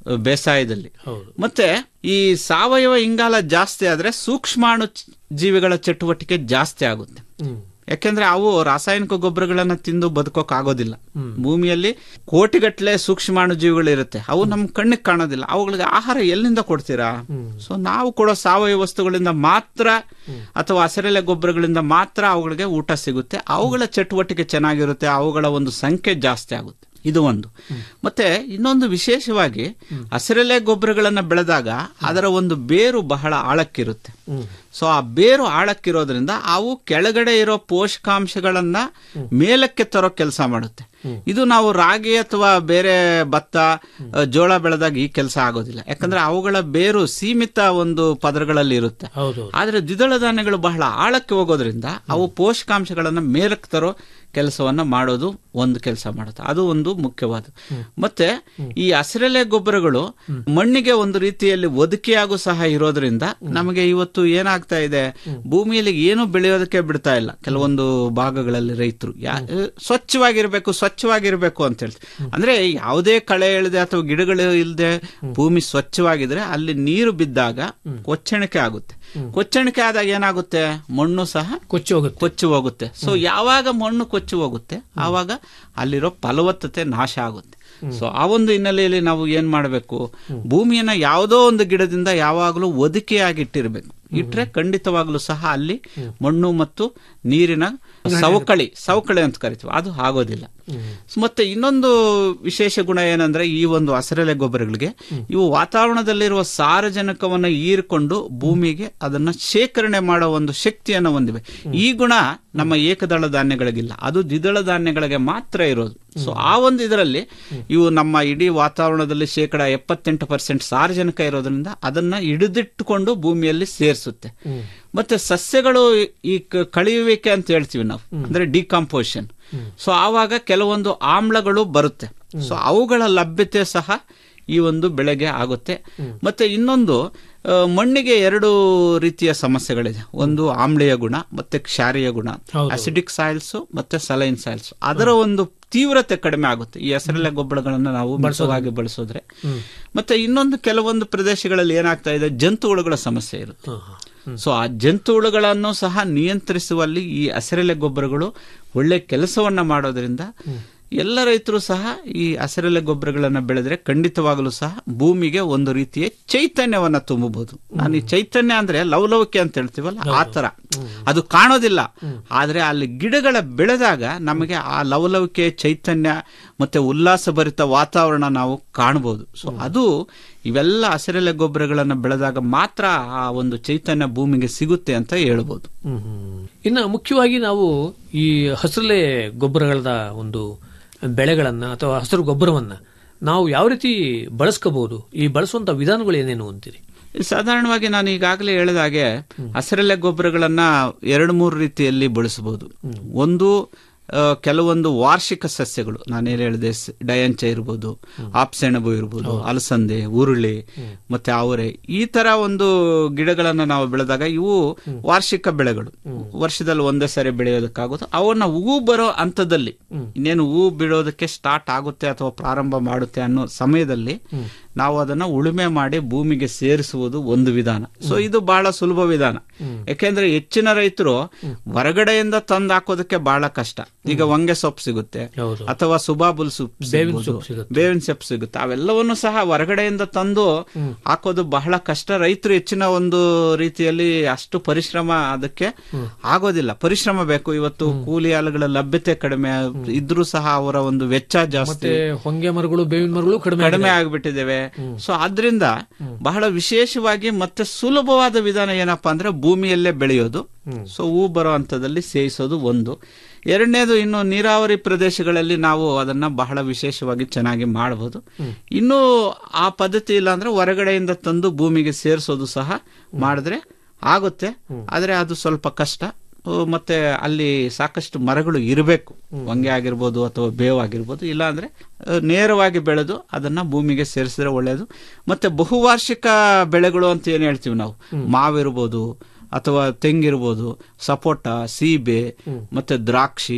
S10: ಬೇಸಾಯದಲ್ಲಿ
S9: ಹೌದು
S10: ಮತ್ತೆ ಈ ಸಾವಯವ ಇಂಗಾಲ ಜಾಸ್ತಿ ಆದ್ರೆ ಸೂಕ್ಷ್ಮಾಣು ಚ- ಜೀವಿಗಳ ಚಟುವಟಿಕೆ ಜಾಸ್ತಿ ಆಗುತ್ತೆ
S9: ಹ್ಮ್
S10: ಯಾಕೆಂದ್ರೆ ಅವು ರಾಸಾಯನಿಕ ಗೊಬ್ಬರಗಳನ್ನ ತಿಂದು ಬದುಕೋಕ್ ಆಗೋದಿಲ್ಲ ಭೂಮಿಯಲ್ಲಿ ಕೋಟಿಗಟ್ಟಲೆ ಸೂಕ್ಷ್ಮಾಣು ಜೀವಿಗಳು ಇರುತ್ತೆ ಅವು ನಮ್ ಕಣ್ಣಿಗೆ ಕಾಣೋದಿಲ್ಲ ಅವುಗಳಿಗೆ ಆಹಾರ ಎಲ್ಲಿಂದ ಕೊಡ್ತೀರಾ ಸೊ ನಾವು ಕೊಡೋ ಸಾವಯವ ವಸ್ತುಗಳಿಂದ ಮಾತ್ರ ಅಥವಾ ಹಸಿರೆಲೆ ಗೊಬ್ಬರಗಳಿಂದ ಮಾತ್ರ ಅವುಗಳಿಗೆ ಊಟ ಸಿಗುತ್ತೆ ಅವುಗಳ ಚಟುವಟಿಕೆ ಚೆನ್ನಾಗಿರುತ್ತೆ ಅವುಗಳ ಒಂದು ಸಂಖ್ಯೆ ಜಾಸ್ತಿ ಆಗುತ್ತೆ ಇದು ಒಂದು ಮತ್ತೆ ಇನ್ನೊಂದು ವಿಶೇಷವಾಗಿ ಹಸಿರೆಲೆ ಗೊಬ್ಬರಗಳನ್ನ ಬೆಳೆದಾಗ ಅದರ ಒಂದು ಬೇರು ಬಹಳ ಆಳಕ್ಕಿರುತ್ತೆ ಸೊ ಆ ಬೇರು ಆಳಕ್ಕಿರೋದ್ರಿಂದ ಅವು ಕೆಳಗಡೆ ಇರೋ ಪೋಷಕಾಂಶಗಳನ್ನ ಮೇಲಕ್ಕೆ ತರೋ ಕೆಲಸ ಮಾಡುತ್ತೆ ಇದು ನಾವು ರಾಗಿ ಅಥವಾ ಬೇರೆ ಭತ್ತ ಅ, ಜೋಳ ಬೆಳೆದಾಗ ಈ ಕೆಲಸ ಆಗೋದಿಲ್ಲ ಯಾಕಂದ್ರೆ ಅವುಗಳ ಬೇರು ಸೀಮಿತ ಒಂದು ಪದರಗಳಲ್ಲಿ ಇರುತ್ತೆ
S9: ಹೌದು
S10: ಆದ್ರೆ ದ್ವಿದಳ ಧಾನ್ಯಗಳು ಬಹಳ ಆಳಕ್ಕೆ ಹೋಗೋದ್ರಿಂದ ಅವು ಪೋಷಕಾಂಶಗಳನ್ನ ಮೇಲಕ್ಕೆ ತರೋ ಕೆಲಸವನ್ನ ಮಾಡೋದು ಒಂದು ಕೆಲಸ ಮಾಡುತ್ತೆ ಅದು ಒಂದು ಮುಖ್ಯವಾದ ಮತ್ತೆ ಈ ಹಸಿರೆಲೆ ಗೊಬ್ಬರಗಳು ಮಣ್ಣಿಗೆ ಒಂದು ರೀತಿಯಲ್ಲಿ ಒದಕೆಯಾಗೂ ಸಹ ಇರೋದ್ರಿಂದ ನಮಗೆ ಇವತ್ತು ಏನಾಗ್ತಾ ಇದೆ ಭೂಮಿಯಲ್ಲಿ ಏನು ಬೆಳೆಯೋದಕ್ಕೆ ಬಿಡ್ತಾ ಇಲ್ಲ ಕೆಲವೊಂದು ಭಾಗಗಳಲ್ಲಿ ರೈತರು ಯಾ- ಸ್ವಚ್ಛವಾಗಿರ್ಬೇಕು ಸ್ವಚ್ಛವಾಗಿರ್ಬೇಕು ಅಂತ ಹೇಳ್ತಾರೆ ಅಂದ್ರೆ ಯಾವುದೇ ಕಳೆ ಇಳದೆ ಅಥವಾ ಗಿಡಗಳು ಇಲ್ಲದೆ ಭೂಮಿ ಸ್ವಚ್ಛವಾಗಿದ್ರೆ ಅಲ್ಲಿ ನೀರು ಬಿದ್ದಾಗ ಕೊಚ್ಚಣಿಕೆ ಆಗುತ್ತೆ ಕೊಚ್ಚಣಿಕೆ ಆದಾಗ ಏನಾಗುತ್ತೆ ಮಣ್ಣು ಸಹ
S9: ಕೊಚ್ಚಿ ಹೋಗುತ್ತೆ
S10: ಕೊಚ್ಚಿ ಹೋಗುತ್ತೆ ಸೊ ಯಾವಾಗ ಮಣ್ಣು ಕೊಚ್ಚಿ ಹೋಗುತ್ತೆ ಆವಾಗ ಅಲ್ಲಿರೋ ಫಲವತ್ತತೆ ನಾಶ ಆಗುತ್ತೆ ಸೊ ಆ ಒಂದು ಹಿನ್ನೆಲೆಯಲ್ಲಿ ನಾವು ಏನ್ ಮಾಡಬೇಕು ಭೂಮಿಯನ್ನ ಯಾವುದೋ ಒಂದು ಗಿಡದಿಂದ ಯಾವಾಗಲೂ ಒದಕೆಯಾಗಿಟ್ಟಿರ್ಬೇಕು ಇಟ್ರೆ ಖಂಡಿತವಾಗ್ಲೂ ಸಹ ಅಲ್ಲಿ ಮಣ್ಣು ಮತ್ತು ನೀರಿನ ಸವಕಳಿ ಸವಕಳಿ ಅಂತ ಕರಿತೀವಿ ಅದು ಆಗೋದಿಲ್ಲ ಮತ್ತೆ ಇನ್ನೊಂದು ವಿಶೇಷ ಗುಣ ಏನಂದ್ರೆ ಈ ಒಂದು ಹಸಿರೆಲೆ ಗೊಬ್ಬರಗಳಿಗೆ ಇವು ವಾತಾವರಣದಲ್ಲಿರುವ ಸಾರಜನಕವನ್ನು ಹೀರಿಕೊಂಡು ಭೂಮಿಗೆ ಅದನ್ನ ಶೇಖರಣೆ ಮಾಡೋ ಒಂದು ಶಕ್ತಿಯನ್ನು ಹೊಂದಿವೆ ಈ ಗುಣ ನಮ್ಮ ಏಕದಳ ಧಾನ್ಯಗಳಿಗಿಲ್ಲ ಅದು ದ್ವಿದಳ ಧಾನ್ಯಗಳಿಗೆ ಮಾತ್ರ ಇರೋದು ಸೊ ಆ ಒಂದು ಇದರಲ್ಲಿ ಇವು ನಮ್ಮ ಇಡೀ ವಾತಾವರಣದಲ್ಲಿ ಶೇಕಡ ಎಪ್ಪತ್ತೆಂಟು ಪರ್ಸೆಂಟ್ ಸಾರಜನಕ ಇರೋದ್ರಿಂದ ಅದನ್ನ ಹಿಡಿದಿಟ್ಟುಕೊಂಡು ಭೂಮಿಯಲ್ಲಿ ಸೇರಿಸುತ್ತೆ ಮತ್ತೆ ಸಸ್ಯಗಳು ಈ ಕ- ಕಳೆಯುವಿಕೆ ಅಂತ ಹೇಳ್ತೀವಿ ನಾವು ಅಂದ್ರೆ ಡಿಕಾಂಪೋಸಿಷನ್ ಸೊ ಆವಾಗ ಕೆಲವೊಂದು ಆಮ್ಲಗಳು ಬರುತ್ತೆ ಸೊ ಅವುಗಳ ಲಭ್ಯತೆ ಸಹ ಈ ಒಂದು ಬೆಳೆಗೆ ಆಗುತ್ತೆ ಮತ್ತೆ ಇನ್ನೊಂದು ಆ, ಮಣ್ಣಿಗೆ ಎರಡು ರೀತಿಯ ಸಮಸ್ಯೆಗಳಿದೆ ಒಂದು ಆಮ್ಲೀಯ ಗುಣ ಮತ್ತೆ ಕ್ಷಾರೀಯ ಗುಣ ಅಸಿಡಿಕ್ ಸಾಯಿಲ್ಸ್ ಮತ್ತೆ ಸಲೈನ್ ಸಾಯಿಲ್ಸ್ ಅದರ ಒಂದು ತೀವ್ರತೆ ಕಡಿಮೆ ಆಗುತ್ತೆ ಈ ಹೆಸರೆಲೆ ಗೊಬ್ಬರಗಳನ್ನು ನಾವು ಬಳಸೋದಾಗಿ ಬಳಸೋದ್ರೆ ಮತ್ತೆ ಇನ್ನೊಂದು ಕೆಲವೊಂದು ಪ್ರದೇಶಗಳಲ್ಲಿ ಏನಾಗ್ತಾ ಇದೆ ಜಂತುಹುಳುಗಳ ಸಮಸ್ಯೆ ಇರುತ್ತೆ ಸೊ ಆ ಜಂತುಹುಳುಗಳನ್ನು ಸಹ ನಿಯಂತ್ರಿಸುವಲ್ಲಿ ಈ ಹಸಿರೆಲೆ ಗೊಬ್ಬರಗಳು ಒಳ್ಳೆ ಕೆಲಸವನ್ನ ಮಾಡೋದ್ರಿಂದ ಎಲ್ಲ ರೈತರು ಸಹ ಈ ಹಸಿರೆಲೆ ಗೊಬ್ಬರಗಳನ್ನ ಬೆಳೆದ್ರೆ ಖಂಡಿತವಾಗಲೂ ಸಹ ಭೂಮಿಗೆ ಒಂದು ರೀತಿಯ ಚೈತನ್ಯವನ್ನ ತುಂಬಬಹುದು ನಾನು ಈ ಚೈತನ್ಯ ಅಂದ್ರೆ ಲವಲವಿಕೆ ಅಂತ ಹೇಳ್ತೀವಲ್ಲ ಆ ತರ ಅದು ಕಾಣೋದಿಲ್ಲ ಆದ್ರೆ ಅಲ್ಲಿ ಗಿಡಗಳ ಬೆಳೆದಾಗ ನಮಗೆ ಆ ಲವಲವಿಕೆ ಚೈತನ್ಯ ಮತ್ತೆ ಉಲ್ಲಾಸಭರಿತ ವಾತಾವರಣ ನಾವು ಕಾಣಬಹುದು ಸೊ ಅದು ಇವೆಲ್ಲ ಹಸಿರೆಲೆ ಗೊಬ್ಬರಗಳನ್ನ ಬೆಳೆದಾಗ ಮಾತ್ರ ಆ ಒಂದು ಚೈತನ್ಯ ಭೂಮಿಗೆ ಸಿಗುತ್ತೆ ಅಂತ ಹೇಳ್ಬೋದು
S9: ಇನ್ನು ಮುಖ್ಯವಾಗಿ ನಾವು ಈ ಹಸಿರಲೆ ಗೊಬ್ಬರಗಳ ಒಂದು ಬೆಳೆಗಳನ್ನ ಅಥವಾ ಹಸಿರು ಗೊಬ್ಬರವನ್ನ ನಾವು ಯಾವ ರೀತಿ ಬಳಸ್ಕೋಬಹುದು ಈ ಬಳಸುವಂತ ವಿಧಾನಗಳು ಏನೇನು ಅಂತೀರಿ
S10: ಸಾಧಾರಣವಾಗಿ ನಾನು ಈಗಾಗಲೇ ಹೇಳಿದ ಹಾಗೆ ಹಸಿರೆಲೆ ಗೊಬ್ಬರಗಳನ್ನ ಎರಡು ಮೂರು ರೀತಿಯಲ್ಲಿ ಬಳಸಬಹುದು ಒಂದು ಆ, ಕೆಲವೊಂದು ವಾರ್ಷಿಕ ಸಸ್ಯಗಳು ನಾನೇನು ಹೇಳಿದೆ ಸ್- ಡಯಾಂಚ ಇರ್ಬೋದು ಆಪ್ಸೆಣಬು ಇರ್ಬೋದು ಅಲಸಂದೆ ಉರುಳಿ ಮತ್ತೆ ಅವರೆ ಈ ತರ ಒಂದು ಗಿಡಗಳನ್ನ ನಾವು ಬೆಳೆದಾಗ ಇವು ವಾರ್ಷಿಕ ಬೆಳೆಗಳು ವರ್ಷದಲ್ಲಿ ಒಂದೇ ಸರಿ ಬೆಳೆಯೋದಕ್ಕಾಗುತ್ತೆ ಅವನ್ನ ಹೂ ಬರೋ ಹಂತದಲ್ಲಿ ಇನ್ನೇನು ಹೂ ಬಿಡೋದಕ್ಕೆ ಸ್ಟಾರ್ಟ್ ಆಗುತ್ತೆ ಅಥವಾ ಪ್ರಾರಂಭ ಮಾಡುತ್ತೆ ಅನ್ನೋ ಸಮಯದಲ್ಲಿ ನಾವು ಅದನ್ನ ಉಳುಮೆ ಮಾಡಿ ಭೂಮಿಗೆ ಸೇರಿಸುವುದು ಒಂದು ವಿಧಾನ ಸೊ ಇದು ಬಹಳ ಸುಲಭ ವಿಧಾನ ಯಾಕೆಂದ್ರೆ ಹೆಚ್ಚಿನ ರೈತರು ಹೊರಗಡೆಯಿಂದ ತಂದು ಹಾಕೋದಕ್ಕೆ ಬಹಳ ಕಷ್ಟ ಈಗ ಹೊಂಗೆ ಸೊಪ್ಪು ಸಿಗುತ್ತೆ ಅಥವಾ ಸುಬಾಬುಲ್ ಸೊಪ್ಪು
S9: ಬೇವಿನ
S10: ಸಿಗ್ಬೋದು.
S9: ಸೊಪ್ಪು ಸಿಗುತ್ತೆ.
S10: ಬೇವಿನ ಸೊಪ್ಪು ಸಿಗುತ್ತೆ ಅವೆಲ್ಲವನ್ನು ಸಹ ಹೊರಗಡೆಯಿಂದ ತಂದು ಹಾಕೋದು ಬಹಳ ಕಷ್ಟ ರೈತರು ಹೆಚ್ಚಿನ ಒಂದು ರೀತಿಯಲ್ಲಿ ಅಷ್ಟು ಪರಿಶ್ರಮ ಅದಕ್ಕೆ ಆಗೋದಿಲ್ಲ ಪರಿಶ್ರಮ ಬೇಕು ಇವತ್ತು ಕೂಲಿ ಆಳುಗಳ ಲಭ್ಯತೆ ಕಡಿಮೆ ಇದ್ರೂ ಸಹ ಅವರ ಒಂದು ವೆಚ್ಚ ಜಾಸ್ತಿ
S9: ಮತ್ತೆ ಹೊಂಗೆ ಮರಗಳು ಬೇವಿನ ಮರಗಳು ಕಡಿಮೆ
S10: ಕಡಿಮೆ
S9: ಆಗಿದೆ.
S10: ಆಗ್ಬಿಟ್ಟಿದ್ದೇವೆ ಸೊ ಆದ್ರಿಂದ ಬಹಳ ವಿಶೇಷವಾಗಿ ಮತ್ತೆ ಸುಲಭವಾದ ವಿಧಾನ ಏನಪ್ಪಾ ಅಂದ್ರೆ ಭೂಮಿಯಲ್ಲೇ ಬೆಳೆಯೋದು ಸೊ ಹೂ ಬರೋ ಹಂತದಲ್ಲಿ ಸೇವಿಸೋದು ಒಂದು ಎರಡನೇದು ಇನ್ನು ನೀರಾವರಿ ಪ್ರದೇಶಗಳಲ್ಲಿ ನಾವು ಅದನ್ನ ಬಹಳ ವಿಶೇಷವಾಗಿ ಚೆನ್ನಾಗಿ ಮಾಡಬಹುದು ಇನ್ನು ಆ ಪದ್ಧತಿ ಇಲ್ಲ ಅಂದ್ರೆ ಹೊರಗಡೆಯಿಂದ ತಂದು ಭೂಮಿಗೆ ಸೇರಿಸೋದು ಸಹ ಮಾಡಿದ್ರೆ ಆಗುತ್ತೆ ಆದ್ರೆ ಅದು ಸ್ವಲ್ಪ ಕಷ್ಟ ಆ, ಮತ್ತೆ ಅಲ್ಲಿ ಸಾಕಷ್ಟು ಮರಗಳು ಇರಬೇಕು ಹೊಂಗೆ ಆಗಿರ್ಬೋದು ಅಥವಾ ಬೇವು ಆಗಿರ್ಬೋದು ಇಲ್ಲ ಅಂದ್ರೆ ಆ, ನೇರವಾಗಿ ಬೆಳೆದು ಅದನ್ನ ಭೂಮಿಗೆ ಸೇರಿಸಿದ್ರೆ ಒಳ್ಳೆಯದು ಮತ್ತೆ ಬಹುವಾರ್ಷಿಕ ಬೆಳೆಗಳು ಅಂತ ಏನ್ ಹೇಳ್ತೀವಿ ನಾವು ಮಾವಿರ್ಬೋದು ಅಥವಾ ತೆಂಗಿರ್ಬೋದು ಸಪೋಟ ಸೀಬೆ ಮತ್ತೆ ದ್ರಾಕ್ಷಿ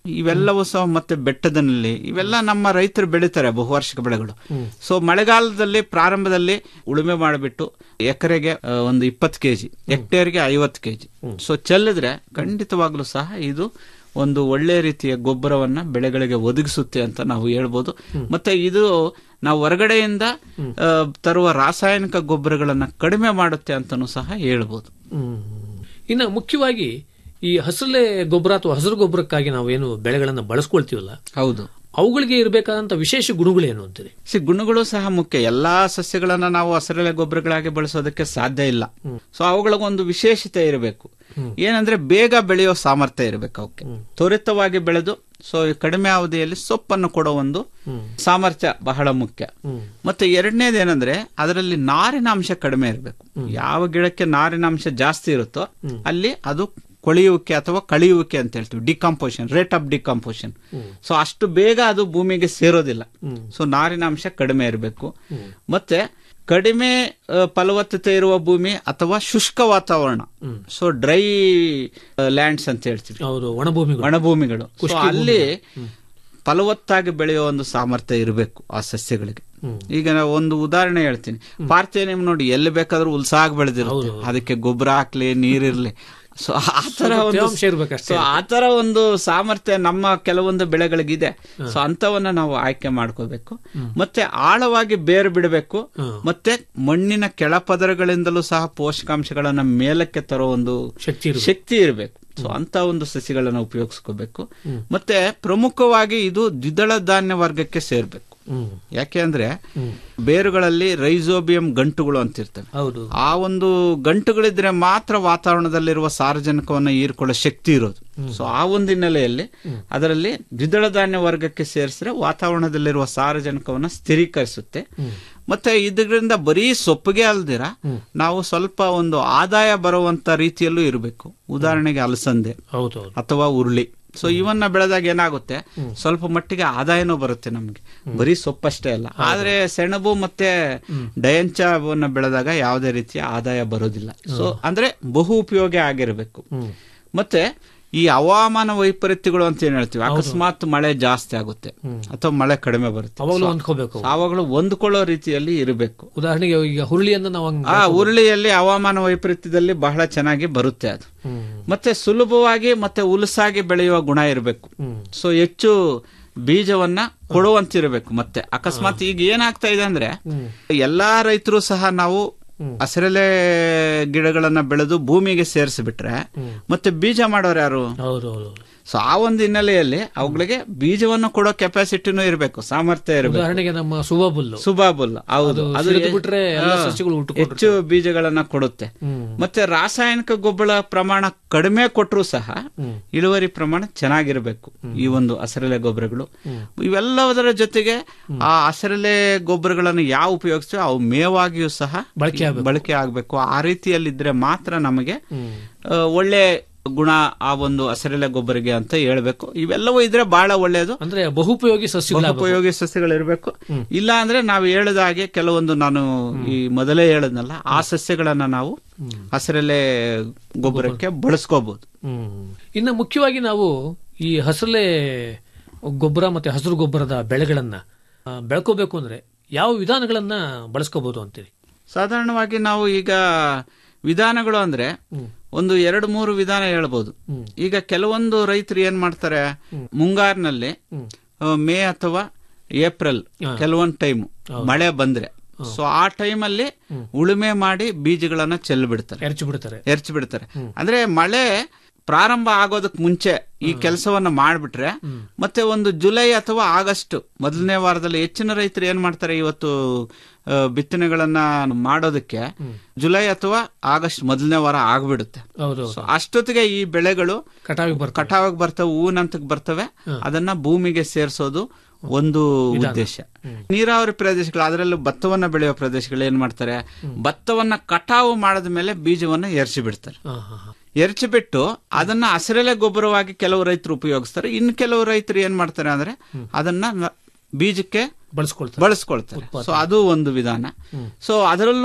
S10: ಇವೆಲ್ಲವೂ ಸಹ ಮತ್ತೆ ಬೆಟ್ಟದಲ್ಲಿ ಇವೆಲ್ಲ ನಮ್ಮ ರೈತರು ಬೆಳೀತಾರೆ ಬಹುವಾರ್ಷಿಕ ಬೆಳೆಗಳು ಸೊ ಮಳೆಗಾಲದಲ್ಲಿ ಪ್ರಾರಂಭದಲ್ಲಿ ಉಳುಮೆ ಮಾಡಿಬಿಟ್ಟು ಎಕರೆಗೆ ಆ, ಒಂದು ಇಪ್ಪತ್ತು ಕೆಜಿ ಹೆಕ್ಟೇರ್ಗೆ ಐವತ್ತು ಕೆಜಿ ಸೊ ಚೆಲ್ಲಿದ್ರೆ ಖಂಡಿತವಾಗ್ಲೂ ಸಹ ಇದು ಒಂದು ಒಳ್ಳೆ ರೀತಿಯ ಗೊಬ್ಬರವನ್ನ ಬೆಳೆಗಳಿಗೆ ಒದಗಿಸುತ್ತೆ ಅಂತ ನಾವು ಹೇಳ್ಬೋದು ಮತ್ತೆ ಇದು ನಾವು ಹೊರಗಡೆಯಿಂದ ಆ, ತರುವ ರಾಸಾಯನಿಕ ಗೊಬ್ಬರಗಳನ್ನ ಕಡಿಮೆ ಮಾಡುತ್ತೆ ಅಂತನೂ ಸಹ ಹೇಳ್ಬೋದು
S9: ಇನ್ನು ಮುಖ್ಯವಾಗಿ ಈ ಹಸರಲೆ ಗೊಬ್ಬರ ಅಥವಾ ಹಸಿರು ಗೊಬ್ಬರಕ್ಕಾಗಿ ನಾವೇನು ಬೆಳೆಗಳನ್ನ ಬಳಸ್ಕೊಳ್ತೀವಲ್ಲ
S10: ಹೌದು
S9: ಅವುಗಳಿಗೆ ಇರಬೇಕಾದಂತ ವಿಶೇಷ ಗುಣಗಳೇನು ಅಂತೀರಿ
S10: ಸಿ ಗುಣಗಳು ಸಹ ಮುಖ್ಯ ಎಲ್ಲಾ ಸಸ್ಯಗಳನ್ನ ನಾವು ಹಸಿರೆಲೆ ಗೊಬ್ಬರಗಳಾಗಿ ಬಳಸೋದಕ್ಕೆ ಸಾಧ್ಯ ಇಲ್ಲ ಸೊ ಅವುಗಳಿಗೊಂದು ವಿಶೇಷತೆ ಇರಬೇಕು ಏನಂದ್ರೆ ಬೇಗ ಬೆಳೆಯೋ ಸಾಮರ್ಥ್ಯ ಇರಬೇಕು ಅವಕ್ಕೆ ತ್ವರಿತವಾಗಿ ಬೆಳೆದು ಸೊ ಕಡಿಮೆ ಅವಧಿಯಲ್ಲಿ ಸೊಪ್ಪನ್ನು ಕೊಡೋ ಒಂದು ಸಾಮರ್ಥ್ಯ ಬಹಳ ಮುಖ್ಯ ಮತ್ತೆ ಎರಡನೇದೇನಂದ್ರೆ ಅದರಲ್ಲಿ ನಾರಿನಾಂಶ ಕಡಿಮೆ ಇರಬೇಕು ಯಾವ ಗಿಡಕ್ಕೆ ನಾರಿನಾಂಶ ಜಾಸ್ತಿ ಇರುತ್ತೋ ಅಲ್ಲಿ ಅದು ಕೊಳೆಯುವಿಕೆ ಅಥವಾ ಕಳಿಯುವಿಕೆ ಅಂತ ಹೇಳ್ತೀವಿ decomposition rate of decomposition so ಅಷ್ಟು ಬೇಗ ಅದು ಭೂಮಿಗೆ ಸೇರೋದಿಲ್ಲ ಸೊ ನಾರಿನಾಂಶ ಕಡಿಮೆ ಇರಬೇಕು ಮತ್ತೆ ಕಡಿಮೆ ಆ, ಫಲವತ್ತತೆ ಇರುವ ಭೂಮಿ ಅಥವಾ ಶುಷ್ಕ ವಾತಾವರಣ ಸೊ ಡ್ರೈ ಲ್ಯಾಂಡ್ಸ್ ಅಂತ ಹೇಳ್ತೀವಿ
S9: ಹೌದು ಒಣಭೂಮಿಗಳು
S10: ಒಣಭೂಮಿಗಳು ಸೊ
S9: ಖುಷ್ಕಿ
S10: ಅಲ್ಲಿ ಫಲವತ್ತಾಗಿ ಬೆಳೆಯುವ ಒಂದು ಸಾಮರ್ಥ್ಯ ಇರಬೇಕು ಆ ಸಸ್ಯಗಳಿಗೆ ಈಗ ನಾವು ಒಂದು ಉದಾಹರಣೆ ಹೇಳ್ತೀನಿ ಪಾರ್ಥೇನಿಯಂ ನೋಡಿ ಎಲ್ಲಿ ಬೇಕಾದ್ರೂ ಉಲ್ಸಾಗಿ ಬೆಳೆದಿರುತ್ತೆ ಅದಕ್ಕೆ ಗೊಬ್ಬರ ಹಾಕ್ಲಿ ನೀರಿರ್ಲಿ ಸೊ ಆ ತರ
S9: ಸ್ವಲ್ಪ
S10: ಒಂದು
S9: ತೇವಾಂಶ ಇರ್ಬೇಕಷ್ಟೇ.
S10: ಸೊ ಆ ತರ ಒಂದು ಸಾಮರ್ಥ್ಯ ನಮ್ಮ ಕೆಲವೊಂದು ಬೆಳೆಗಳಿಗಿದೆ ಸೊ ಅಂತವನ್ನ ನಾವು ಆಯ್ಕೆ ಮಾಡ್ಕೋಬೇಕು ಮತ್ತೆ ಆಳವಾಗಿ ಬೇರು ಬಿಡಬೇಕು ಮತ್ತೆ ಮಣ್ಣಿನ ಕೆಳಪದರಗಳಿಂದಲೂ ಸಹ ಪೋಷಕಾಂಶಗಳನ್ನ ಮೇಲಕ್ಕೆ ತರೋ ಒಂದು
S9: ಶಕ್ತಿ ಇರ್ಬೇಕು.
S10: ಶಕ್ತಿ ಇರಬೇಕು ಸೊ ಅಂತ ಒಂದು ಸಸಿಗಳನ್ನ ಉಪಯೋಗಿಸ್ಕೋಬೇಕು ಮತ್ತೆ ಪ್ರಮುಖವಾಗಿ ಇದು ದ್ವಿದಳ ಧಾನ್ಯ ವರ್ಗಕ್ಕೆ ಸೇರ್ಬೇಕು ಯಾಕೆ ಅಂದ್ರೆ ಬೇರುಗಳಲ್ಲಿ ರೈಸೋಬಿಯಂ ಗಂಟುಗಳು ಅಂತಿರ್ತವೆ
S9: ಹೌದು
S10: ಆ ಒಂದು ಗಂಟುಗಳಿದ್ರೆ ಮಾತ್ರ ವಾತಾವರಣದಲ್ಲಿರುವ ಸಾರಜನಕವನ್ನು ಹೀರ್ಕೊಳ್ಳೋ ಶಕ್ತಿ ಇರೋದು ಸೊ ಆ ಒಂದು ಹಿನ್ನೆಲೆಯಲ್ಲಿ ಅದರಲ್ಲಿ ದ್ವಿದಳ ಧಾನ್ಯ ವರ್ಗಕ್ಕೆ ಸೇರಿಸಿದ್ರೆ ವಾತಾವರಣದಲ್ಲಿರುವ ಸಾರಜನಕವನ್ನು ಸ್ಥಿರೀಕರಿಸುತ್ತೆ ಮತ್ತೆ ಇದರಿಂದ ಬರೀ ಸೊಪ್ಪಿಗೆ ಅಲ್ದಿರ ನಾವು ಸ್ವಲ್ಪ ಒಂದು ಆದಾಯ ಬರುವಂತ ರೀತಿಯಲ್ಲೂ ಇರಬೇಕು ಉದಾಹರಣೆಗೆ ಅಲಸಂದೆ
S9: ಹೌದು
S10: ಅಥವಾ ಉರುಳಿ ಸೊ ಇವನ್ನ ಬೆಳೆದಾಗ ಏನಾಗುತ್ತೆ ಸ್ವಲ್ಪ ಮಟ್ಟಿಗೆ ಆದಾಯನೂ ಬರುತ್ತೆ ನಮ್ಗೆ ಬರೀ ಸೊಪ್ಪಷ್ಟೇ ಅಲ್ಲ ಆದ್ರೆ ಸೆಣಬು ಮತ್ತೆ ಡಯಂಚವನ್ನ ಬೆಳೆದಾಗ ಯಾವುದೇ ರೀತಿಯ ಆದಾಯ ಬರೋದಿಲ್ಲ ಸೊ ಅಂದ್ರೆ ಬಹು ಉಪಯೋಗ ಆಗಿರಬೇಕು ಮತ್ತೆ ಈ ಹವಾಮಾನ ವೈಪರೀತ್ಯಗಳು ಅಂತ ಏನ್ ಹೇಳ್ತೀವಿ ಅಕಸ್ಮಾತ್ ಮಳೆ ಜಾಸ್ತಿ ಆಗುತ್ತೆ ಅಥವಾ ಮಳೆ ಕಡಿಮೆ ಬರುತ್ತೆ
S9: ಅವಾಗಲೂ
S10: So,
S9: ಹೊಂದ್ಕೋಬೇಕು
S10: ಆವಾಗಲೂ ಹೊಂದ್ಕೊಳ್ಳೋ ರೀತಿಯಲ್ಲಿ ಇರಬೇಕು
S9: ಉದಾಹರಣೆಗೆ ಈಗ ಹುರುಳಿಯನ್ನ ನಾವು ಹಂಗ್
S10: ಆ ಉರುಳಿಯಲ್ಲಿ ಹವಾಮಾನ ವೈಪರೀತ್ಯದಲ್ಲಿ ಬಹಳ ಚೆನ್ನಾಗಿ ಬರುತ್ತೆ ಅದು ಮತ್ತೆ ಸುಲಭವಾಗಿ ಮತ್ತೆ ಉಲಸಾಗಿ ಬೆಳೆಯುವ ಗುಣ ಇರಬೇಕು ಸೊ ಹೆಚ್ಚು ಬೀಜವನ್ನ ಕೊಡುವಂತಿರಬೇಕು ಮತ್ತೆ ಅಕಸ್ಮಾತ್ ಈಗ ಏನಾಗ್ತಾ ಇದೆ ಅಂದ್ರೆ ಎಲ್ಲಾ ರೈತರು ಸಹ ನಾವು ಹಸಿರೆಲೆ ಗಿಡಗಳನ್ನ ಬೆಳೆದು ಭೂಮಿಗೆ ಸೇರಿಸಿಬಿಟ್ರೆ ಮತ್ತೆ ಬೀಜ ಮಾಡೋರು ಯಾರು
S9: ಹೌದು ಹೌದು
S10: ಸೊ ಆ ಒಂದು ಹಿನ್ನೆಲೆಯಲ್ಲಿ ಅವುಗಳಿಗೆ ಬೀಜವನ್ನು ಕೊಡೋ ಕೆಪಾಸಿಟಿನೂ ಇರಬೇಕು ಸಾಮರ್ಥ್ಯ ಇರಬೇಕು
S9: ಉದಾಹರಣೆಗೆ ನಮ್ಮ ಸುಬಾಬುಲ್ಲು
S10: ಸುಬಾಬುಲ್ ಹೌದು
S9: ಅದು
S10: ಅದು
S9: ಸಿಡಿದು ಬಿಟ್ರೆ ಎಲ್ಲ
S10: ಹಾ,
S9: ಸಸ್ಯಗಳು ಹುಟ್ಟುಕೊಂಡಿರ್ತವೆ.
S10: ಹೆಚ್ಚು ಬೀಜಗಳನ್ನ ಕೊಡುತ್ತೆ ಮತ್ತೆ ರಾಸಾಯನಿಕ ಗೊಬ್ಬರ ಪ್ರಮಾಣ ಕಡಿಮೆ ಕೊಟ್ಟರು ಸಹ ಇಳುವರಿ ಪ್ರಮಾಣ ಚೆನ್ನಾಗಿರಬೇಕು ಈ ಒಂದು ಹಸಿರೆಲೆ ಗೊಬ್ಬರಗಳು ಇವೆಲ್ಲದರ ಜೊತೆಗೆ ಆ ಹಸಿರೆಲೆ ಗೊಬ್ಬರಗಳನ್ನು ಯಾವ ಉಪಯೋಗಿಸ್ತೀವಿ ಅವು ಮೇವಾಗಿಯೂ ಸಹ
S9: ಬಳಕೆ
S10: ಬಳಕೆ ಆಗಬೇಕು ಆ ರೀತಿಯಲ್ಲಿದ್ರೆ ಮಾತ್ರ ನಮಗೆ ಆ, ಒಳ್ಳೆ ಗುಣ ಆ ಒಂದು ಹಸಿರೆಲೆ ಗೊಬ್ಬರಿಗೆ ಅಂತ ಹೇಳ್ಬೇಕು ಇವೆಲ್ಲವೂ ಇದ್ರೆ ಬಹಳ ಒಳ್ಳೆಯದು
S9: ಅಂದ್ರೆ ಬಹುಪಯೋಗಿ ಸಸ್ಯಗಳ
S10: ಉಪಯೋಗಿ ಸಸ್ಯಗಳು ಇರಬೇಕು ಇಲ್ಲ ಅಂದ್ರೆ ನಾವು ಹೇಳಿದ ಹಾಗೆ ಕೆಲವೊಂದು ನಾನು ಈ ಮೊದಲೇ ಹೇಳದ್ನಲ್ಲ ಆ ಸಸ್ಯಗಳನ್ನ ನಾವು ಹಸಿರೆಲೆ ಗೊಬ್ಬರಕ್ಕೆ ಬಳಸ್ಕೋಬಹುದು
S9: ಇನ್ನು ಮುಖ್ಯವಾಗಿ ನಾವು ಈ ಹಸರಲೆ ಗೊಬ್ಬರ ಮತ್ತೆ ಹಸಿರು ಗೊಬ್ಬರದ ಬೆಳೆಗಳನ್ನ ಆ, ಬೆಳ್ಕೋಬೇಕು ಅಂದ್ರೆ ಯಾವ ವಿಧಾನಗಳನ್ನ ಬಳಸ್ಕೋಬಹುದು ಅಂತೀರಿ
S10: ಸಾಧಾರಣವಾಗಿ ನಾವು ಈಗ ವಿಧಾನಗಳು ಅಂದ್ರೆ ಒಂದು ಎರಡು ಮೂರು ವಿಧಾನ ಹೇಳ್ಬೋದು ಈಗ ಕೆಲವೊಂದು ರೈತರು ಏನ್ ಮಾಡ್ತಾರೆ ಮುಂಗಾರಿನಲ್ಲಿ ಆ, ಮೇ ಅಥವಾ ಏಪ್ರಿಲ್ ಕೆಲವೊಂದು ಟೈಮ್ ಮಳೆ ಬಂದ್ರೆ ಸೊ ಆ ಟೈಮಲ್ಲಿ ಉಳುಮೆ ಮಾಡಿ ಬೀಜಗಳನ್ನ ಚೆಲ್ಲಿ ಬಿಡ್ತಾರೆ
S9: ಎರಚಿ ಬಿಡ್ತಾರೆ
S10: ಎರಚಿ ಬಿಡ್ತಾರೆ ಅಂದ್ರೆ ಮಳೆ ಪ್ರಾರಂಭ ಆಗೋದಕ್ ಮುಂಚೆ ಈ ಕೆಲಸವನ್ನ ಮಾಡ್ಬಿಟ್ರೆ ಮತ್ತೆ ಒಂದು ಜುಲೈ ಅಥವಾ ಆಗಸ್ಟ್ ಮೊದಲನೇ ವಾರದಲ್ಲಿ ಹೆಚ್ಚಿನ ರೈತರು ಏನ್ ಮಾಡ್ತಾರೆ ಇವತ್ತು ಆ, ಬಿತ್ತನೆಗಳನ್ನ ಮಾಡೋದಕ್ಕೆ ಜುಲೈ ಅಥವಾ ಆಗಸ್ಟ್ ಮೊದಲನೇ ವಾರ ಆಗ್ಬಿಡುತ್ತೆ
S9: ಹೌದು
S10: ಸೊ ಅಷ್ಟೊತ್ತಿಗೆ ಈ ಬೆಳೆಗಳು
S9: ಕಟಾವಿಗೆ ಬರ್ತವೆ
S10: ಕಟಾವಿಗೆ ಬರ್ತವೆ ಹೂವಿನಂತಕ್ಕೆ ಬರ್ತವೆ ಅದನ್ನ ಭೂಮಿಗೆ ಸೇರಿಸೋದು ಒಂದು ಉದ್ದೇಶ ನೀರಾವರಿ ಪ್ರದೇಶಗಳು ಅದರಲ್ಲೂ ಭತ್ತವನ್ನ ಬೆಳೆಯುವ ಪ್ರದೇಶಗಳು ಏನ್ ಮಾಡ್ತಾರೆ ಭತ್ತವನ್ನ ಕಟಾವು ಮಾಡಿದ ಮೇಲೆ ಬೀಜವನ್ನ ಎರಚಿ ಬಿಡ್ತಾರೆ
S9: ಹಾ, ಹಾ, ಹಾ.
S10: ಎರಚಿ ಬಿಟ್ಟು ಅದನ್ನ ಹಸಿರೆಲೆ ಗೊಬ್ಬರವಾಗಿ ಕೆಲವು ರೈತರು ಉಪಯೋಗಿಸ್ತಾರೆ ಇನ್ನು ಕೆಲವು ರೈತರು ಏನ್ ಮಾಡ್ತಾರೆ ಅಂದ್ರೆ ಅದನ್ನ ನ- ಬೀಜಕ್ಕೆ
S9: ಬಳಸ್ಕೊಳ್ತಾರೆ
S10: ಬಳಸ್ಕೊಳ್ತಾರೆ ಸೊ ಅದು ಒಂದು ವಿಧಾನ ಸೊ ಅದರಲ್ಲೂ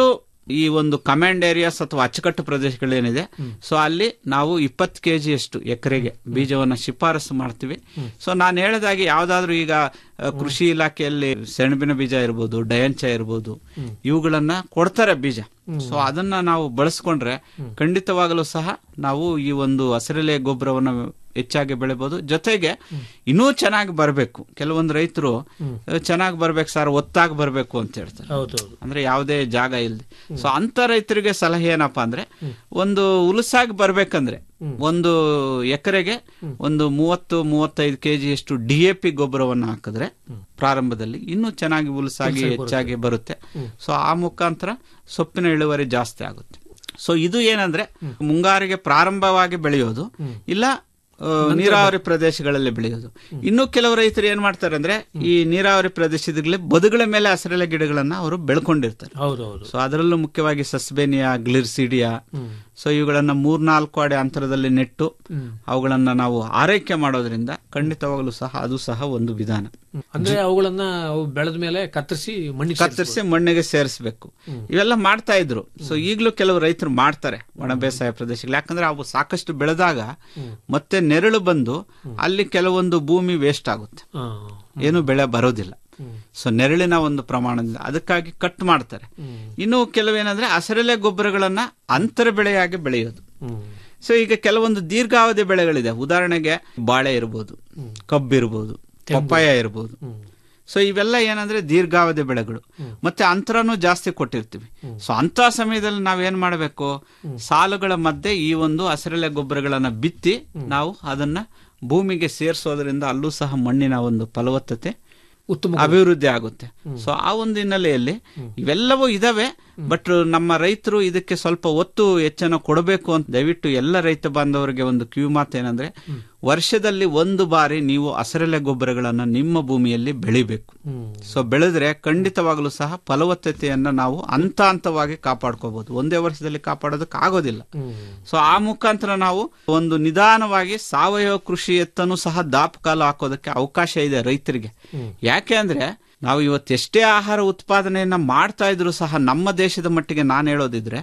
S10: ಈ ಒಂದು ಕಮಾಂಡ್ ಏರಿಯಾಸ್ ಅಥವಾ ಅಚ್ಚುಕಟ್ಟು ಪ್ರದೇಶಗಳೇನಿದೆ ಸೊ ಅಲ್ಲಿ ನಾವು ಇಪ್ಪತ್ತು ಕೆ ಅಷ್ಟು ಎಕರೆಗೆ ಬೀಜವನ್ನ ಶಿಫಾರಸು ಮಾಡ್ತೀವಿ ಸೊ ನಾನು ಹೇಳಿದಾಗೆ ಯಾವ್ದಾದ್ರು ಈಗ ಆ, ಕೃಷಿ ಇಲಾಖೆಯಲ್ಲಿ ಸೆಣಬಿನ ಬೀಜ ಇರ್ಬೋದು ಡಯಂಚ ಇರ್ಬೋದು ಇವುಗಳನ್ನ ಕೊಡ್ತಾರೆ ಬೀಜ ಸೊ ಅದನ್ನ ನಾವು ಬಳಸ್ಕೊಂಡ್ರೆ ಖಂಡಿತವಾಗಲೂ ಸಹ ನಾವು ಈ ಒಂದು ಹಸಿರೆಲೆ ಗೊಬ್ಬರವನ್ನ ಹೆಚ್ಚಾಗಿ ಬೆಳಿಬಹುದು ಜೊತೆಗೆ ಇನ್ನೂ ಚೆನ್ನಾಗಿ ಬರಬೇಕು ಕೆಲವೊಂದು ರೈತರು ಚೆನ್ನಾಗಿ ಬರ್ಬೇಕು ಸರ್ ಒತ್ತಾಗಿ ಬರಬೇಕು ಅಂತ ಹೇಳ್ತಾರೆ
S9: ಹೌದೌದು
S10: ಅಂದ್ರೆ ಯಾವುದೇ ಜಾಗ ಇಲ್ಲದೆ ಸೊ ಅಂತ ರೈತರಿಗೆ ಸಲಹೆ ಏನಪ್ಪಾ ಅಂದ್ರೆ ಒಂದು ಉಲಸಾಗಿ ಬರ್ಬೇಕಂದ್ರೆ ಒಂದು ಎಕರೆಗೆ ಒಂದು ಮೂವತ್ತು ಮೂವತ್ತೈದು ಕೆಜಿ ಅಷ್ಟು ಡಿ ಎ ಪಿ ಗೊಬ್ಬರವನ್ನು ಹಾಕಿದ್ರೆ ಪ್ರಾರಂಭದಲ್ಲಿ ಇನ್ನೂ ಚೆನ್ನಾಗಿ ಉಲಸಾಗಿ ಹೆಚ್ಚಾಗಿ ಬರುತ್ತೆ ಸೊ ಆ ಮುಖಾಂತರ ಸೊಪ್ಪಿನ ಇಳುವರಿ ಜಾಸ್ತಿ ಆಗುತ್ತೆ ಸೊ ಇದು ಏನಂದ್ರೆ ಮುಂಗಾರಿಗೆ ಪ್ರಾರಂಭವಾಗಿ ಬೆಳೆಯೋದು ಇಲ್ಲ ಆ, ನೀರಾವರಿ ಪ್ರದೇಶಗಳಲ್ಲಿ ಬೆಳೆಯೋದು ಇನ್ನು ಕೆಲವು ರೈತರು ಏನ್ ಮಾಡ್ತಾರೆ ಅಂದ್ರೆ ಈ ನೀರಾವರಿ ಪ್ರದೇಶದಲ್ಲಿ ಬದುಗಳ ಮೇಲೆ ಹಸಿರೆಲೆ ಗಿಡಗಳನ್ನ ಅವರು ಬೆಳ್ಕೊಂಡಿರ್ತಾರೆ
S9: ಹೌದೌದು
S10: ಸೊ ಅದರಲ್ಲೂ ಮುಖ್ಯವಾಗಿ ಸಸ್ಬೇನಿಯಾ ಗ್ಲಿರ್ಸಿಡಿಯಾ ಸೊ ಇವುಗಳನ್ನ ಮೂರ್ನಾಲ್ಕು ಅಡಿ ಅಂತರದಲ್ಲಿ ನೆಟ್ಟು ಅವುಗಳನ್ನ ನಾವು ಆರೈಕೆ ಮಾಡೋದ್ರಿಂದ ಖಂಡಿತವಾಗಲೂ ಸಹ ಅದು ಸಹ ಒಂದು ವಿಧಾನ
S9: ಅಂದ್ರೆ ಅವುಗಳನ್ನ ಅವು ಬೆಳೆದ ಮೇಲೆ ಕತ್ತರಿಸಿ ಮಣ್ಣಿಗೆ
S10: ಕತ್ತರಿಸಿ ಮಣ್ಣಿಗೆ ಸೇರಿಸಬೇಕು ಇವೆಲ್ಲ ಮಾಡ್ತಾ ಇದ್ರು ಸೊ ಈಗಲೂ ಕೆಲವು ರೈತರು ಮಾಡ್ತಾರೆ ಒಣ ಬೇಸಾಯ ಪ್ರದೇಶಗಳು ಯಾಕಂದ್ರೆ ಅವು ಸಾಕಷ್ಟು ಬೆಳೆದಾಗ ಮತ್ತೆ ನೆರಳು ಬಂದು ಅಲ್ಲಿ ಕೆಲವೊಂದು ಭೂಮಿ ವೇಸ್ಟ್ ಆಗುತ್ತೆ
S9: ಹಾ.
S10: ಏನು ಬೆಳೆ ಬರೋದಿಲ್ಲ ಸೊ ನೆರಳಿನ ಒಂದು ಪ್ರಮಾಣದಿಂದ ಅದಕ್ಕಾಗಿ ಕಟ್ ಮಾಡ್ತಾರೆ ಇನ್ನು ಕೆಲವೇನಂದ್ರೆ ಹಸಿರೆಲೆ ಗೊಬ್ಬರಗಳನ್ನ ಅಂತರ ಬೆಳೆಯಾಗಿ ಬೆಳೆಯೋದು ಸೊ ಈಗ ಕೆಲವೊಂದು ದೀರ್ಘಾವಧಿ ಬೆಳೆಗಳಿದೆ ಉದಾಹರಣೆಗೆ ಬಾಳೆ ಇರ್ಬೋದು ಕಬ್ಬು ಇರ್ಬೋದು ಪಪ್ಪಾಯ ಇರ್ಬೋದು ಸೊ ಇವೆಲ್ಲ ಏನಂದ್ರೆ ದೀರ್ಘಾವಧಿ ಬೆಳೆಗಳು ಮತ್ತೆ ಅಂತರನೂ ಜಾಸ್ತಿ ಕೊಟ್ಟಿರ್ತೀವಿ ಸೊ ಅಂತ ಸಮಯದಲ್ಲಿ ನಾವೇನ್ ಮಾಡಬೇಕು ಸಾಲುಗಳ ಮಧ್ಯೆ ಈ ಒಂದು ಹಸಿರೆಲೆ ಗೊಬ್ಬರಗಳನ್ನ ಬಿತ್ತಿ ನಾವು ಅದನ್ನ ಭೂಮಿಗೆ ಸೇರಿಸೋದ್ರಿಂದ ಅಲ್ಲೂ ಸಹ ಮಣ್ಣಿನ ಒಂದು ಫಲವತ್ತತೆ
S9: ಉತ್ತಮ
S10: ಅಭಿವೃದ್ಧಿ ಆಗುತ್ತೆ ಸೊ ಆ ಒಂದು ಹಿನ್ನೆಲೆಯಲ್ಲಿ ಇವೆಲ್ಲವೂ ಇದಾವೆ ಬಟ್ ನಮ್ಮ ರೈತರು ಇದಕ್ಕೆ ಸ್ವಲ್ಪ ಒತ್ತು ಹೆಚ್ಚನ್ನು ಕೊಡಬೇಕು ಅಂತ ದಯವಿಟ್ಟು ಎಲ್ಲ ರೈತ ಬಾಂಧವರಿಗೆ ಒಂದು ಕಿವಿ ಮಾತು ಏನಂದ್ರೆ ವರ್ಷದಲ್ಲಿ ಒಂದು ಬಾರಿ ನೀವು ಹಸಿರೆಲೆ ಗೊಬ್ಬರಗಳನ್ನ ನಿಮ್ಮ ಭೂಮಿಯಲ್ಲಿ ಬೆಳಿಬೇಕು ಸೊ ಬೆಳೆದ್ರೆ ಖಂಡಿತವಾಗಲೂ ಸಹ ಫಲವತ್ತತೆಯನ್ನ ನಾವು ಹಂತ ಹಂತವಾಗಿ ಕಾಪಾಡ್ಕೋಬಹುದು ಒಂದೇ ವರ್ಷದಲ್ಲಿ ಕಾಪಾಡೋದಕ್ಕೆ ಆಗೋದಿಲ್ಲ ಸೊ ಆ ಮುಖಾಂತರ ನಾವು ಒಂದು ನಿಧಾನವಾಗಿ ಸಾವಯವ ಕೃಷಿ ಎತ್ತನು ಸಹ ದಾಪಕಾಲು ಹಾಕೋದಕ್ಕೆ ಅವಕಾಶ ಇದೆ ರೈತರಿಗೆ ಯಾಕೆ ಅಂದ್ರೆ ನಾವು ಇವತ್ತು ಎಷ್ಟೇ ಆಹಾರ ಉತ್ಪಾದನೆಯನ್ನ ಮಾಡ್ತಾ ಇದ್ರು ಸಹ ನಮ್ಮ ದೇಶದ ಮಟ್ಟಿಗೆ ನಾನು ಹೇಳೋದಿದ್ರೆ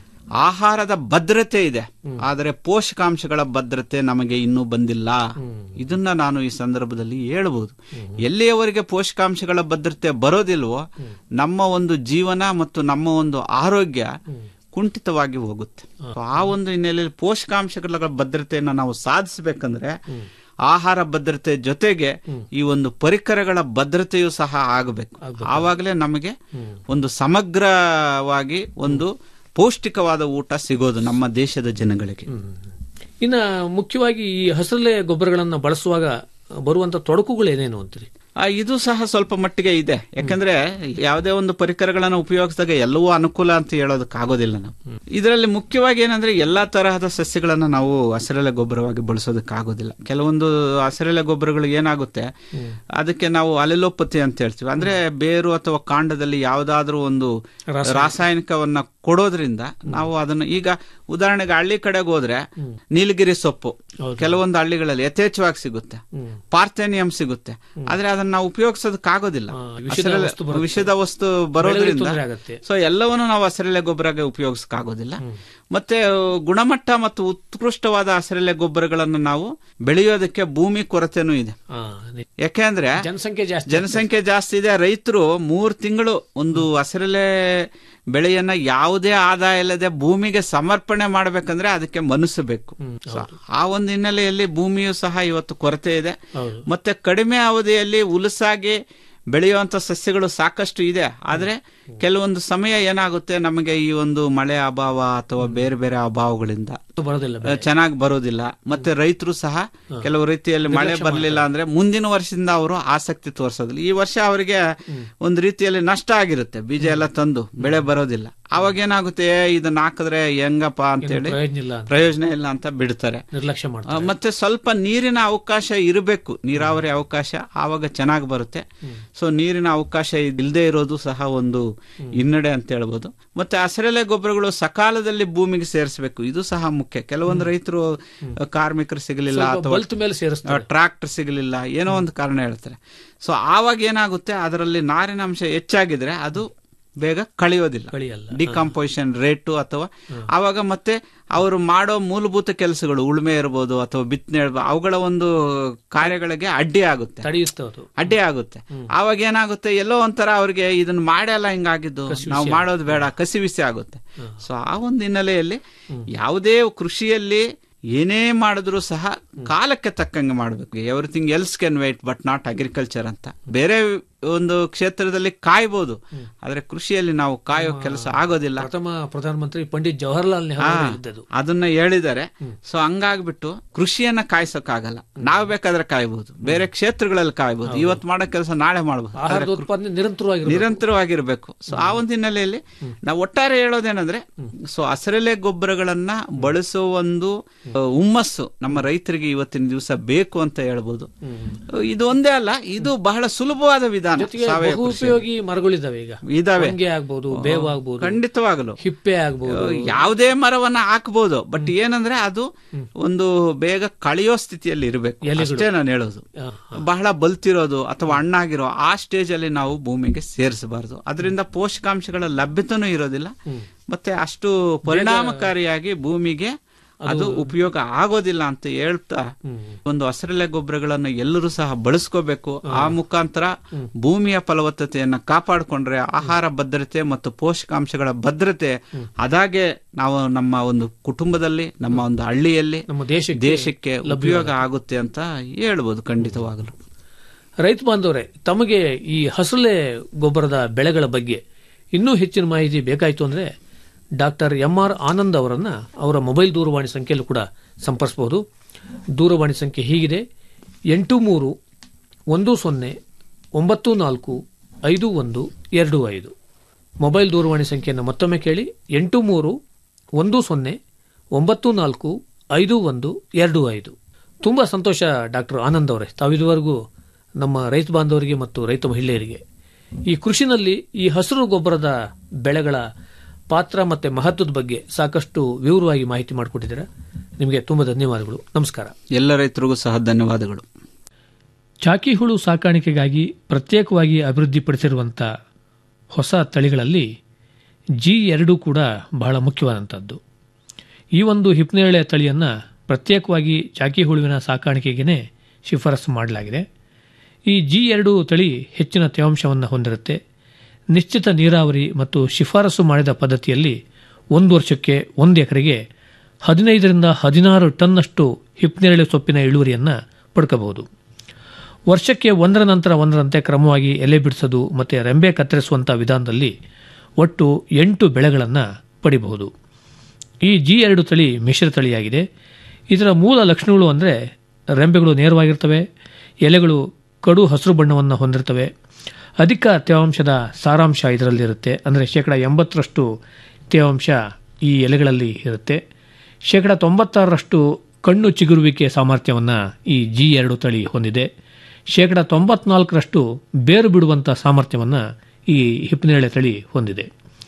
S10: ಆಹಾರದ ಭದ್ರತೆ ಇದೆ ಆದರೆ ಪೋಷಕಾಂಶಗಳ ಭದ್ರತೆ ನಮಗೆ ಇನ್ನೂ ಬಂದಿಲ್ಲ ಇದನ್ನ ನಾನು ಈ ಸಂದರ್ಭದಲ್ಲಿ ಹೇಳ್ಬೋದು ಎಲ್ಲಿಯವರೆಗೆ ಪೋಷಕಾಂಶಗಳ ಭದ್ರತೆ ಬರೋದಿಲ್ವೋ ನಮ್ಮ ಒಂದು ಜೀವನ ಮತ್ತು ನಮ್ಮ ಒಂದು ಆರೋಗ್ಯ ಕುಂಠಿತವಾಗಿ ಹೋಗುತ್ತೆ So, ಆ ಒಂದು ಹಿನ್ನೆಲೆಯಲ್ಲಿ ಪೋಷಕಾಂಶಗಳ ಭದ್ರತೆಯನ್ನು ನಾವು ಸಾಧಿಸಬೇಕಂದ್ರೆ ಆಹಾರ ಭದ್ರತೆ ಜೊತೆಗೆ ಈ ಒಂದು ಪರಿಕರಗಳ ಭದ್ರತೆಯೂ ಸಹ ಆಗಬೇಕು ಆವಾಗಲೇ ನಮಗೆ ಒಂದು ಸಮಗ್ರವಾಗಿ ಒಂದು ಪೌಷ್ಟಿಕವಾದ ಊಟ ಸಿಗೋದು ನಮ್ಮ ದೇಶದ ಜನಗಳಿಗೆ
S9: ಇನ್ನ ಮುಖ್ಯವಾಗಿ ಈ ಹಸಿರಲೆ ಗೊಬ್ಬರಗಳನ್ನ ಬಳಸುವಾಗ ಬರುವಂತ ತೊಡಕುಗಳು ಏನೇನು ಅಂತೀರಿ
S10: ಆ, ಇದು ಸಹ ಸ್ವಲ್ಪ ಮಟ್ಟಿಗೆ ಇದೆ ಯಾಕಂದ್ರೆ ಯಾವುದೇ ಒಂದು ಪರಿಕರಗಳನ್ನು ಉಪಯೋಗಿಸಿದಾಗ ಎಲ್ಲವೂ ಅನುಕೂಲ ಅಂತ ಹೇಳೋದಕ್ಕೆ ಆಗೋದಿಲ್ಲ ನಾವು ಇದರಲ್ಲಿ ಮುಖ್ಯವಾಗಿ ಏನಂದ್ರೆ ಎಲ್ಲಾ ತರಹದ ಸಸ್ಯಗಳನ್ನ ನಾವು ಹಸಿರೆಲೆ ಗೊಬ್ಬರವಾಗಿ ಬಳಸೋದಕ್ಕೆ ಆಗೋದಿಲ್ಲ ಕೆಲವೊಂದು ಹಸಿರೆಲೆ ಗೊಬ್ಬರಗಳು ಏನಾಗುತ್ತೆ ಅದಕ್ಕೆ ನಾವು ಅಲೆಲೋಪತಿ ಅಂತ ಹೇಳ್ತೀವಿ ಅಂದ್ರೆ ಬೇರು ಅಥವಾ ಕಾಂಡದಲ್ಲಿ ಯಾವುದಾದ್ರೂ ಒಂದು ರಾಸಾಯನಿಕವನ್ನ ಕೊಡೋದ್ರಿಂದ ನಾವು ಅದನ್ನ ಈಗ ಉದಾಹರಣೆಗೆ ಹಳ್ಳಿ ಕಡೆಗೆ ಹೋದ್ರೆ ನೀಲಗಿರಿ ಸೊಪ್ಪು ಕೆಲವೊಂದು ಹಳ್ಳಿಗಳಲ್ಲಿ ಯಥೇಚ್ಛವಾಗಿ ಸಿಗುತ್ತೆ ಪಾರ್ಥೇನಿಯಂ ಸಿಗುತ್ತೆ ಆದ್ರೆ ಅದನ್ನ ನಾವು ಉಪಯೋಗಿಸೋದಕ್ಕೆ ಆಗೋದಿಲ್ಲ
S9: ವಿಷದ ವಸ್ತು ಬರುತ್ತೆ.
S10: ವಿಷದ ವಸ್ತು
S9: ಬೆಳೆಗಳಿಗೆ
S10: ಬರೋದ್ರಿಂದ
S9: ತೊಂದ್ರೆ ಆಗುತ್ತೆ.
S10: ಸೊ ಎಲ್ಲವನ್ನು ನಾವು ಹಸಿರೆಲೆ ಗೊಬ್ಬರಗೆ ಉಪಯೋಗಿಸಕ್ ಆಗೋದಿಲ್ಲ ಮತ್ತೆ ಗುಣಮಟ್ಟ ಮತ್ತು ಉತ್ಕೃಷ್ಟವಾದ ಹಸಿರೆಲೆ ಗೊಬ್ಬರಗಳನ್ನು ನಾವು ಬೆಳೆಯೋದಕ್ಕೆ ಭೂಮಿ ಕೊರತೆನೂ ಇದೆ
S9: ಆ, ನಿ-
S10: ಯಾಕೆ ಅಂದ್ರೆ
S9: ಜನಸಂಖ್ಯೆ ಜಾಸ್ತಿ
S10: ಜನಸಂಖ್ಯೆ ಜಾಸ್ತಿ ಇದೆ ರೈತರು ಮೂರ್ ತಿಂಗಳು ಒಂದು ಹಸಿರೆಲೆ ಬೆಳೆಯನ್ನ ಯಾವುದೇ ಆದಾಯ ಇಲ್ಲದೆ ಭೂಮಿಗೆ ಸಮರ್ಪಣೆ ಮಾಡ್ಬೇಕಂದ್ರೆ ಅದಕ್ಕೆ ಮನಸ್ಸು ಬೇಕು So, ಆ ಒಂದು ಹಿನ್ನೆಲೆಯಲ್ಲಿ ಭೂಮಿಯೂ ಸಹ ಇವತ್ತು ಕೊರತೆ ಇದೆ
S9: ಹೌದು.
S10: ಮತ್ತೆ ಕಡಿಮೆ ಅವಧಿಯಲ್ಲಿ ಉಲಸಾಗಿ ಬೆಳೆಯುವಂತ ಸಸ್ಯಗಳು ಸಾಕಷ್ಟು ಇದೆ ಆದ್ರೆ ಕೆಲವೊಂದು ಸಮಯ ಏನಾಗುತ್ತೆ ನಮಗೆ ಈ ಒಂದು ಮಳೆ ಅಭಾವ ಅಥವಾ ಬೇರೆ ಬೇರೆ ಅಭಾವಗಳಿಂದ
S9: ಬರೋದಿಲ್ಲ
S10: ಚೆನ್ನಾಗಿ ಬರೋದಿಲ್ಲ ಮತ್ತೆ ರೈತರು ಸಹ ಕೆಲವು ರೀತಿಯಲ್ಲಿ ಮಳೆ ಬರಲಿಲ್ಲ ಅಂದ್ರೆ ಮುಂದಿನ ವರ್ಷದಿಂದ ಅವರು ಆಸಕ್ತಿ ತೋರಿಸೋದಿಲ್ಲ ಈ ವರ್ಷ ಅವರಿಗೆ ಒಂದು ರೀತಿಯಲ್ಲಿ ನಷ್ಟ ಆಗಿರುತ್ತೆ ಬೀಜ ಎಲ್ಲ ತಂದು ಬೆಳೆ ಬರೋದಿಲ್ಲ ಅವಾಗ ಏನಾಗುತ್ತೆ ಏ, ಇದನ್ನ ಹಾಕಿದ್ರೆ ಹೆಂಗಪ್ಪ ಅಂತೇಳಿ
S9: ಪ್ರಯೋಜನ ಇಲ್ಲ ಅಂತ.
S10: ಪ್ರಯೋಜನ ಇಲ್ಲ ಅಂತ ಬಿಡ್ತಾರೆ
S9: ನಿರ್ಲಕ್ಷ್ಯ
S10: ಆ,
S9: ಮಾಡ್ತಾರೆ
S10: ಮತ್ತೆ ಸ್ವಲ್ಪ ನೀರಿನ ಅವಕಾಶ ಇರಬೇಕು ನೀರಾವರಿ ಅವಕಾಶ ಆವಾಗ ಚೆನ್ನಾಗಿ ಬರುತ್ತೆ ಸೊ ನೀರಿನ ಅವಕಾಶ ಇಲ್ಲದೆ ಇರೋದು ಸಹ ಒಂದು ಹಿನ್ನಡೆ ಅಂತ ಹೇಳ್ಬೋದು ಮತ್ತೆ ಹಸಿರೆಲೆ ಗೊಬ್ಬರಗಳು ಸಕಾಲದಲ್ಲಿ ಭೂಮಿಗೆ ಸೇರಿಸಬೇಕು ಇದು ಸಹ ಮುಖ್ಯ ಕೆಲವೊಂದು ರೈತರು ಆ, ಕಾರ್ಮಿಕರು ಸಿಗಲಿಲ್ಲ
S9: ಸ್ವಲ್ಪ
S10: ಅಥವಾ
S9: ಬಲ್ತ್ ಮೇಲೆ ಸೇರಿಸ್ತಾರೆ
S10: ಟ್ರಾಕ್ಟರ್ ಸಿಗಲಿಲ್ಲ ಏನೋ ಒಂದು ಕಾರಣ ಹೇಳ್ತಾರೆ ಸೊ ಆವಾಗ ಏನಾಗುತ್ತೆ ಅದರಲ್ಲಿ ನಾರಿನ ಅಂಶ ಹೆಚ್ಚಾಗಿದ್ರೆ ಅದು ಬೇಗ ಕಳಿಯೋದಿಲ್ಲ
S9: ಕಳಿಯಲ್ಲ.
S10: ಡಿಕಾಂಪೋಸಿಷನ್ ರೇಟು ಅಥವಾ ಆವಾಗ ಮತ್ತೆ ಅವರು ಮಾಡೋ ಮೂಲಭೂತ ಕೆಲಸಗಳು ಉಳುಮೆ ಇರ್ಬೋದು ಅಥವಾ ಬಿತ್ತನೆ ಇರ್ಬೋದು ಅವುಗಳ ಒಂದು ಕಾರ್ಯಗಳಿಗೆ ಅಡ್ಡಿ ಆಗುತ್ತೆ
S9: ತಡೆಯುತ್ತೆ ಅದು
S10: ಅಡ್ಡಿ ಆಗುತ್ತೆ ಆವಾಗ ಏನಾಗುತ್ತೆ ಎಲ್ಲೋ ಒಂಥರ ಅವ್ರಿಗೆ ಇದನ್ನ ಮಾಡಲ್ಲ ಹಿಂಗಾಗಿದ್ದು ನಾವು ಮಾಡೋದು ಬೇಡ ಕಸಿವಿಸಿ ಆಗುತ್ತೆ ಸೊ ಆ ಒಂದು ಹಿನ್ನೆಲೆಯಲ್ಲಿ ಯಾವುದೇ ಕೃಷಿಯಲ್ಲಿ ಏನೇ ಮಾಡಿದ್ರು ಸಹ ಕಾಲಕ್ಕೆ ತಕ್ಕಂಗೆ ಮಾಡಬೇಕು everything else can wait but not agriculture ಅಂತ ಬೇರೆ ಒಂದು ಕ್ಷೇತ್ರದಲ್ಲಿ ಕಾಯ್ಬೋದು ಆದ್ರೆ ಕೃಷಿಯಲ್ಲಿ ನಾವು ಕಾಯೋ ಕೆಲಸ ಆಗೋದಿಲ್ಲ
S9: ಪ್ರಥಮ ಪ್ರಧಾನಮಂತ್ರಿ ಪಂಡಿತ್ ಜವಾಹರ್ಲಾಲ್ ನೆಹರು
S10: ಹಾ,
S9: ಇದ್ದದ್ದು
S10: ಅದನ್ನ ಹೇಳಿದ್ದಾರೆ ಸೊ ಹಂಗಾಗ್ಬಿಟ್ಟು ಕೃಷಿಯನ್ನ ಕಾಯ್ಸೋಕ್ಕಾಗಲ್ಲ ನಾವು ಬೇಕಾದ್ರೆ ಕಾಯ್ಬೋದು ಬೇರೆ ಕ್ಷೇತ್ರಗಳಲ್ಲಿ ಕಾಯ್ಬೋದು ಇವತ್ತು ಮಾಡೋ ಕೆಲಸ ನಾಳೆ ಮಾಡಬಹುದು
S9: ಆಹಾರದ ಉತ್ಪಾದನೆ ನಿರಂತರವಾಗಿ
S10: ನಿರಂತರವಾಗಿರ್ಬೇಕು ಸೊ ಆ ಒಂದು ಹಿನ್ನೆಲೆಯಲ್ಲಿ ನಾವು ಒಟ್ಟಾರೆ ಹೇಳೋದೇನಂದ್ರೆ ಸೊ ಹಸಿರೆಲೆ ಗೊಬ್ಬರಗಳನ್ನ ಬಳಸೋ ಒಂದು ಆ, ಹುಮ್ಮಸ್ಸು ನಮ್ಮ ರೈತರಿಗೆ ಇವತ್ತಿನ ದಿವಸ ಬೇಕು ಅಂತ ಹೇಳ್ಬೋದು ಇದು ಒಂದೇ ಅಲ್ಲ ಇದು ಬಹಳ ಸುಲಭವಾದ ವಿಧಾನ
S9: ಜೊತೆಗೆ
S10: ಸಾವಯವ
S9: ಬಹು
S10: ಕೃಷಿ.
S9: ಉಪಯೋಗಿ ಮರಗಳಿದ್ದಾವೆ ಈಗ
S10: ಇದಾವೆ.
S9: ಹೊಂಗೆ ಆಗ್ಬೋದು ಬೇವು ಆಗ್ಬೋದು
S10: ಖಂಡಿತವಾಗಲು
S9: ಹಿಪ್ಪೆ ಆಗ್ಬೋದು
S10: ಯಾವುದೇ ಮರವನ್ನ ಹಾಕ್ಬೋದು ಬಟ್ ಏನಂದ್ರೆ ಅದು ಒಂದು ಬೇಗ ಕಳೆಯೋ ಸ್ಥಿತಿಯಲ್ಲಿ ಇರಬೇಕು ಅಷ್ಟೇ ನಾನು ಹೇಳೋದು ಬಹಳ ಬಲ್ತಿರೋದು ಅಥವಾ ಹಣ್ಣಾಗಿರೋ ಆ ಸ್ಟೇಜ್ ಅಲ್ಲಿ ನಾವು ಭೂಮಿಗೆ ಸೇರಿಸಬಾರದು ಅದರಿಂದ ಪೋಷಕಾಂಶಗಳ ಲಭ್ಯತೆನೂ ಇರೋದಿಲ್ಲ ಮತ್ತೆ ಅಷ್ಟು ಪರಿಣಾಮಕಾರಿಯಾಗಿ ಭೂಮಿಗೆ ಅದು ಉಪಯೋಗ ಆಗೋದಿಲ್ಲ ಅಂತ ಹೇಳ್ತಾ ಒಂದು ಹಸಿರೆಲೆ ಗೊಬ್ಬರಗಳನ್ನು ಎಲ್ಲರೂ ಸಹ ಬಳಸ್ಕೋಬೇಕು ಆ ಮುಖಾಂತರ ಭೂಮಿಯ ಫಲವತ್ತತೆಯನ್ನ ಕಾಪಾಡಿಕೊಂಡ್ರೆ ಆಹಾರ ಭದ್ರತೆ ಮತ್ತು ಪೋಷಕಾಂಶಗಳ ಭದ್ರತೆ ಅದಾಗೆ ನಾವು ನಮ್ಮ ಒಂದು ಕುಟುಂಬದಲ್ಲಿ ನಮ್ಮ ಒಂದು ಹಳ್ಳಿಯಲ್ಲಿ
S9: ನಮ್ಮ ದೇಶಕ್ಕೆ
S10: ದೇಶಕ್ಕೆ ಉಪಯೋಗ ಆಗುತ್ತೆ ಅಂತ ಹೇಳ್ಬೋದು ಖಂಡಿತವಾಗಲು
S9: ರೈತ ಬಾಂಧವರೇ ತಮಗೆ ಈ ಹಸಲೆ ಗೊಬ್ಬರದ ಬೆಳೆಗಳ ಬಗ್ಗೆ ಇನ್ನೂ ಹೆಚ್ಚಿನ ಮಾಹಿತಿ ಬೇಕಾಯಿತು ಅಂದ್ರೆ ಡಾಕ್ಟರ್ ಎಂ ಆರ್ ಆನಂದ್ ಅವರನ್ನ ಅವರ ಮೊಬೈಲ್ ದೂರವಾಣಿ ಸಂಖ್ಯೆಯಲ್ಲೂ ಕೂಡ ಸಂಪರ್ಸಬಹುದು ದೂರವಾಣಿ ಸಂಖ್ಯೆ ಹೀಗಿದೆ ಎಂಟು ಮೂರು ಒಂದು ಸೊನ್ನೆ ಒಂಬತ್ತು ನಾಲ್ಕು ಐದು ಒಂದು ಎರಡು ಐದು ಮೊಬೈಲ್ ದೂರವಾಣಿ ಸಂಖ್ಯೆಯನ್ನು ಮತ್ತೊಮ್ಮೆ ಕೇಳಿ ಎಂಟು ಮೂರು ಒಂದು ಸೊನ್ನೆ ಒಂಬತ್ತು ನಾಲ್ಕು ಐದು ಒಂದು ಎರಡು ಐದು ತುಂಬ ಸಂತೋಷ ಡಾಕ್ಟರ್ ಆನಂದ್ ಅವರೇ ತಾವಿದುವರೆಗೂ ನಮ್ಮ ರೈತ ಬಾಂಧವರಿಗೆ ಮತ್ತು ರೈತ ಮಹಿಳೆಯರಿಗೆ ಈ ಕೃಷಿನಲ್ಲಿ ಈ ಹಸಿರು ಗೊಬ್ಬರದ ಬೆಳೆಗಳ ಪಾತ್ರ ಮತ್ತು ಮಹತ್ವದ ಬಗ್ಗೆ ಸಾಕಷ್ಟು ವಿವರವಾಗಿ ಮಾಹಿತಿ ಮಾಡಿಕೊಟ್ಟಿದ್ದೀರಾ ನಿಮಗೆ ತುಂಬ ಧನ್ಯವಾದಗಳು ನಮಸ್ಕಾರ
S10: ಎಲ್ಲ ರೈತರಿಗೂ ಸಹ ಧನ್ಯವಾದಗಳು
S9: ಚಾಕಿ ಹುಳು ಸಾಕಾಣಿಕೆಗಾಗಿ ಪ್ರತ್ಯೇಕವಾಗಿ ಅಭಿವೃದ್ಧಿಪಡಿಸಿರುವಂಥ ಹೊಸ ತಳಿಗಳಲ್ಲಿ ಜಿ ಎರಡು ಕೂಡ ಬಹಳ ಮುಖ್ಯವಾದಂಥದ್ದು ಈ ಒಂದು ಹಿಪ್ನೇಳೆ ತಳಿಯನ್ನು ಪ್ರತ್ಯೇಕವಾಗಿ ಚಾಕಿ ಹುಳುವಿನ ಸಾಕಾಣಿಕೆಗೆ ಶಿಫಾರಸು ಮಾಡಲಾಗಿದೆ ಈ ಜಿ ಎರಡು ತಳಿ ಹೆಚ್ಚಿನ ತೇವಾಂಶವನ್ನು ಹೊಂದಿರುತ್ತೆ ನಿಶ್ಚಿತ ನೀರಾವರಿ ಮತ್ತು ಶಿಫಾರಸು ಮಾಡಿದ ಪದ್ಧತಿಯಲ್ಲಿ ಒಂದು ವರ್ಷಕ್ಕೆ ಒಂದು ಎಕರೆಗೆ ಹದಿನೈದರಿಂದ ಹದಿನಾರು ಟನ್ನಷ್ಟು ಹಿಪ್ನೇರಳೆ ಸೊಪ್ಪಿನ ಇಳುವರಿಯನ್ನು ಪಡ್ಕಬಹುದು ವರ್ಷಕ್ಕೆ ಒಂದರ ನಂತರ ಒಂದರಂತೆ ಕ್ರಮವಾಗಿ ಎಲೆ ಬಿಡಿಸೋದು ಮತ್ತು ರೆಂಬೆ ಕತ್ತರಿಸುವಂಥ ವಿಧಾನದಲ್ಲಿ ಒಟ್ಟು ಎಂಟು ಬೆಳೆಗಳನ್ನು ಪಡಿಬಹುದು ಈ ಜಿ ಎರಡು ತಳಿ ಮಿಶ್ರ ತಳಿಯಾಗಿದೆ ಇದರ ಮೂಲ ಲಕ್ಷಣಗಳು ಅಂದರೆ ರೆಂಬೆಗಳು ನೇರವಾಗಿರ್ತವೆ ಎಲೆಗಳು ಕಡು ಹಸಿರು ಬಣ್ಣವನ್ನು ಹೊಂದಿರ್ತವೆ ಅಧಿಕ ತೇವಾಂಶದ ಸಾರಾಂಶ ಇದರಲ್ಲಿರುತ್ತೆ ಅಂದರೆ ಶೇಕಡ ಎಂಬತ್ತರಷ್ಟು ತೇವಾಂಶ ಈ ಎಲೆಗಳಲ್ಲಿ ಇರುತ್ತೆ ಶೇಕಡ ತೊಂಬತ್ತಾರರಷ್ಟು ಕಣ್ಣು ಚಿಗುರುವಿಕೆ ಸಾಮರ್ಥ್ಯವನ್ನು ಈ ಜಿ ಎರಡು ತಳಿ ಹೊಂದಿದೆ ಶೇಕಡ ತೊಂಬತ್ನಾಲ್ಕರಷ್ಟು ಬೇರು ಬಿಡುವಂಥ ಸಾಮರ್ಥ್ಯವನ್ನು ಈ ಹಿಪ್ಪನೇಳೆ ತಳಿ ಹೊಂದಿದೆ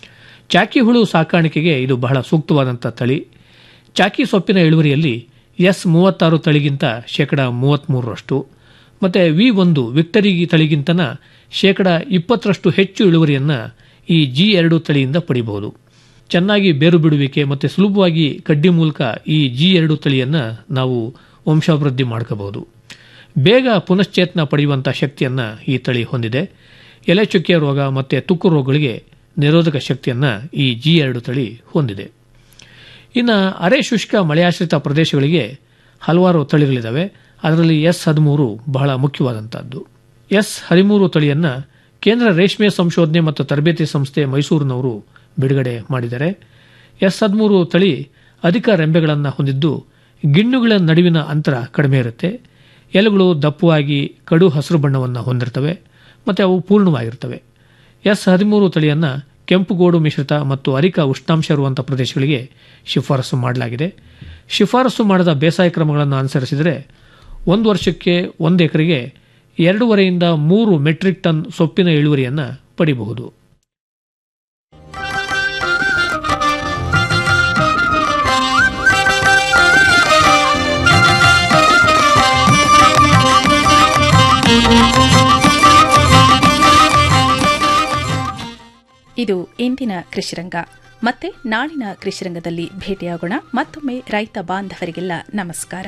S9: ಚಾಕಿ ಹುಳು ಸಾಕಾಣಿಕೆಗೆ ಇದು ಬಹಳ ಸೂಕ್ತವಾದಂಥ ತಳಿ ಚಾಕಿ ಸೊಪ್ಪಿನ ಇಳುವರಿಯಲ್ಲಿ ಎಸ್ ಮೂವತ್ತಾರು ತಳಿಗಿಂತ ಶೇಕಡ ಮೂವತ್ತ್ಮೂರರಷ್ಟು ಮತ್ತು ವಿ ಒಂದು ವಿಕ್ಟರಿ ತಳಿಗಿಂತನ ಶೇಕಡ ಇಪ್ಪತ್ತರಷ್ಟು ಹೆಚ್ಚು ಇಳುವರಿಯನ್ನು ಈ ಜಿ ಎರಡು ತಳಿಯಿಂದ ಪಡಿಬಹುದು ಚೆನ್ನಾಗಿ ಬೇರು ಬಿಡುವಿಕೆ ಮತ್ತು ಸುಲಭವಾಗಿ ಕಡ್ಡಿ ಮೂಲಕ ಈ ಜಿ ಎರಡು ತಳಿಯನ್ನು ನಾವು ವಂಶಾಭಿವೃದ್ಧಿ ಮಾಡ್ಕೋಬಹುದು ಬೇಗ ಪುನಶ್ಚೇತನ ಪಡೆಯುವಂಥ ಶಕ್ತಿಯನ್ನು ಈ ತಳಿ ಹೊಂದಿದೆ ಎಲೆ ಚುಕ್ಕೆ ರೋಗ ಮತ್ತು ತುಕ್ಕು ರೋಗಗಳಿಗೆ ನಿರೋಧಕ ಶಕ್ತಿಯನ್ನು ಈ ಜಿ ಎರಡು ತಳಿ ಹೊಂದಿದೆ ಇನ್ನು ಅರೆ ಶುಷ್ಕ ಮಳೆಯಾಶ್ರಿತ ಪ್ರದೇಶಗಳಿಗೆ ಹಲವಾರು ತಳಿಗಳಿದ್ದಾವೆ ಅದರಲ್ಲಿ ಎಸ್ ಹದಿಮೂರು ಬಹಳ ಮುಖ್ಯವಾದಂಥದ್ದು ಎಸ್ ಹದಿಮೂರು ತಳಿಯನ್ನು ಕೇಂದ್ರ ರೇಷ್ಮೆ ಸಂಶೋಧನೆ ಮತ್ತು ತರಬೇತಿ ಸಂಸ್ಥೆ ಮೈಸೂರಿನವರು ಬಿಡುಗಡೆ ಮಾಡಿದ್ದಾರೆ ಎಸ್ ಹದಿಮೂರು ತಳಿ ಅಧಿಕ ರೆಂಬೆಗಳನ್ನು ಹೊಂದಿದ್ದು ಗಿಣ್ಣುಗಳ ನಡುವಿನ ಅಂತರ ಕಡಿಮೆ ಇರುತ್ತೆ ಎಲೆಗಳು ದಪ್ಪವಾಗಿ ಕಡು ಹಸಿರು ಬಣ್ಣವನ್ನು ಹೊಂದಿರ್ತವೆ ಮತ್ತು ಅವು ಪೂರ್ಣವಾಗಿರ್ತವೆ ಎಸ್ ಹದಿಮೂರು ತಳಿಯನ್ನು ಕೆಂಪುಗೋಡು ಮಿಶ್ರಿತ ಮತ್ತು ಅಧಿಕ ಉಷ್ಣಾಂಶ ಇರುವಂಥ ಪ್ರದೇಶಗಳಿಗೆ ಶಿಫಾರಸು ಮಾಡಲಾಗಿದೆ ಶಿಫಾರಸು ಮಾಡಿದ ಬೇಸಾಯ ಕ್ರಮಗಳನ್ನು ಅನುಸರಿಸಿದರೆ ಒಂದು ವರ್ಷಕ್ಕೆ ಒಂದು ಎಕರೆಗೆ ಎರಡೂವರೆಯಿಂದ ಮೂರು ಮೆಟ್ರಿಕ್ ಟನ್ ಸೊಪ್ಪಿನ ಇಳುವರಿಯನ್ನು ಪಡಿಬಹುದು
S1: ಇದು ಇಂದಿನ ಕೃಷಿರಂಗ ಮತ್ತೆ ನಾಳಿನ ಕೃಷಿರಂಗದಲ್ಲಿ ಭೇಟಿಯಾಗೋಣ ಮತ್ತೊಮ್ಮೆ ರೈತ ಬಾಂಧವರಿಗೆಲ್ಲ ನಮಸ್ಕಾರ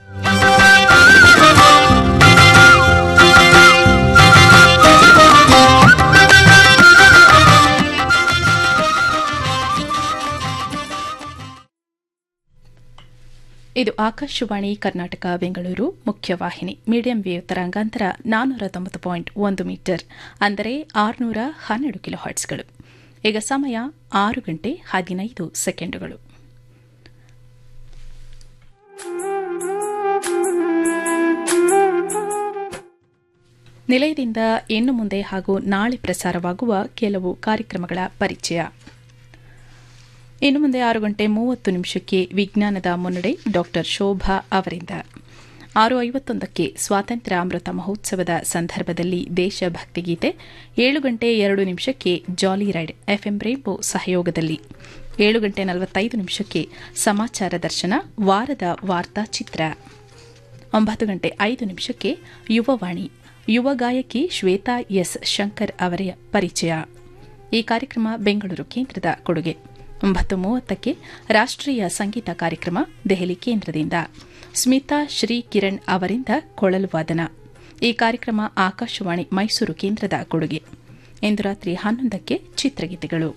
S1: ಇದು ಆಕಾಶವಾಣಿ ಕರ್ನಾಟಕ ಬೆಂಗಳೂರು ಮುಖ್ಯವಾಹಿನಿ ಮೀಡಿಯಂ ವೇವ್ ತರಂಗಾಂತರ ನಾನ್ನೂರ ತೊಂಬತ್ತು ಪಾಯಿಂಟ್ ಒಂದು ಮೀಟರ್ ಅಂದರೆ ಆರುನೂರ ಹನ್ನೆರಡು ಕಿಲೋ ಹರ್ಟ್ಸ್ಗಳು ಈಗ ಸಮಯ ಆರು ಗಂಟೆ ಹದಿನೈದು ಸೆಕೆಂಡುಗಳು ನಿಲಯದಿಂದ ಇನ್ನು ಮುಂದೆ ಹಾಗೂ ನಾಳೆ ಪ್ರಸಾರವಾಗುವ ಕೆಲವು ಕಾರ್ಯಕ್ರಮಗಳ ಪರಿಚಯ ಇನ್ನು ಮುಂದೆ ಆರು ಗಂಟೆ ಮೂವತ್ತು ನಿಮಿಷಕ್ಕೆ ವಿಜ್ಞಾನದ ಮುನ್ನಡೆ ಡಾಕ್ಟರ್ ಶೋಭಾ ಅವರಿಂದ ಆರು ಐವತ್ತೊಂದಕ್ಕೆ ಸ್ವಾತಂತ್ರ್ಯ ಅಮೃತ ಮಹೋತ್ಸವದ ಸಂದರ್ಭದಲ್ಲಿ ದೇಶಭಕ್ತಿ ಗೀತೆ ಏಳು ಗಂಟೆ ಎರಡು ನಿಮಿಷಕ್ಕೆ ಜಾಲಿ ರೈಡ್ ಎಫ್ಎಂ ರೇಂಬೋ ಸಹಯೋಗದಲ್ಲಿ ಏಳು ಗಂಟೆ ನಲವತ್ತೈದು ನಿಮಿಷಕ್ಕೆ ಸಮಾಚಾರ ದರ್ಶನ ವಾರದ ವಾರ್ತಾ ಚಿತ್ರ ಒಂಬತ್ತು ಗಂಟೆ ಐದು ನಿಮಿಷಕ್ಕೆ ಯುವವಾಣಿ ಯುವ ಗಾಯಕಿ ಶ್ವೇತಾ ಎಸ್ ಶಂಕರ್ ಅವರ ಪರಿಚಯ ಈ ಕಾರ್ಯಕ್ರಮ ಬೆಂಗಳೂರು ಕೇಂದ್ರದ ಕೊಡುಗೆ ಒಂಬತ್ತು ಮೂವತ್ತಕ್ಕೆ ರಾಷ್ಟ್ರೀಯ ಸಂಗೀತ ಕಾರ್ಯಕ್ರಮ ದೆಹಲಿ ಕೇಂದ್ರದಿಂದ ಸ್ಮಿತಾ ಶ್ರೀ ಕಿರಣ್ ಅವರಿಂದ ಕೊಳಲು ವಾದನ ಈ ಕಾರ್ಯಕ್ರಮ ಆಕಾಶವಾಣಿ ಮೈಸೂರು ಕೇಂದ್ರದ ಕೊಡುಗೆ ಇಂದು ರಾತ್ರಿ ಹನ್ನೊಂದಕ್ಕೆ ಚಿತ್ರಗೀತೆಗಳು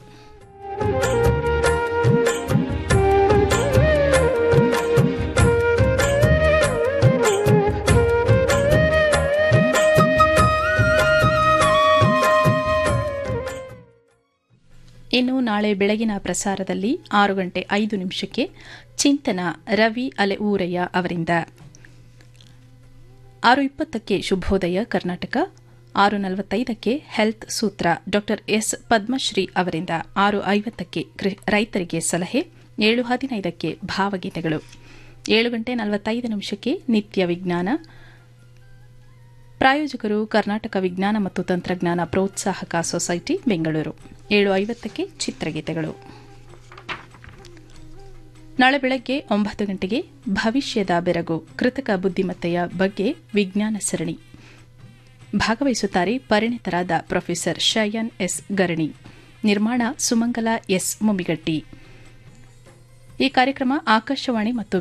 S1: ಇನ್ನು ನಾಳೆ ಬೆಳಗಿನ ಪ್ರಸಾರದಲ್ಲಿ ಆರು ಗಂಟೆ ಐದು ನಿಮಿಷಕ್ಕೆ ಚಿಂತನ ರವಿ ಅಲೆಊರಯ್ಯ ಅವರಿಂದ ಆರು ಇಪ್ಪತ್ತಕ್ಕೆ ಶುಭೋದಯ ಕರ್ನಾಟಕ ಆರು ನಲವತ್ತೈದಕ್ಕೆ ಹೆಲ್ತ್ ಸೂತ್ರ ಡಾಕ್ಟರ್ ಎಸ್ ಪದ್ಮಶ್ರೀ ಅವರಿಂದ ಆರು ಐವತ್ತಕ್ಕೆ ರೈತರಿಗೆ ಸಲಹೆ ಏಳು ಹದಿನೈದಕ್ಕೆ ಭಾವಗೀತೆಗಳು ಏಳು ಗಂಟೆ ನಲವತ್ತೈದು ನಿಮಿಷಕ್ಕೆ ನಿತ್ಯ ವಿಜ್ಞಾನ ಪ್ರಾಯೋಜಕರು ಕರ್ನಾಟಕ ವಿಜ್ಞಾನ ಮತ್ತು ತಂತ್ರಜ್ಞಾನ ಪ್ರೋತ್ಸಾಹಕ ಸೊಸೈಟಿ ಬೆಂಗಳೂರು ಏಳು ಐವತ್ತಕ್ಕೆ ಚಿತ್ರಗೀತೆಗಳು ನಾಳೆ ಬೆಳಗ್ಗೆ ಒಂಬತ್ತು ಗಂಟೆಗೆ ಭವಿಷ್ಯದ ಬೆರಗು ಕೃತಕ ಬುದ್ದಿಮತ್ತೆಯ ಬಗ್ಗೆ ವಿಜ್ಞಾನ ಸರಣಿ ಭಾಗವಹಿಸುತ್ತಾರೆ ಪರಿಣಿತರಾದ ಪ್ರೊಫೆಸರ್ ಶಯನ್ ಎಸ್ ಗರಣಿ ನಿರ್ಮಾಣ ಸುಮಂಗಲ ಎಸ್ ಮುಮಿಗಟ್ಟಿ ಈ ಕಾರ್ಯಕ್ರಮ ಆಕಾಶವಾಣಿ ಮತ್ತು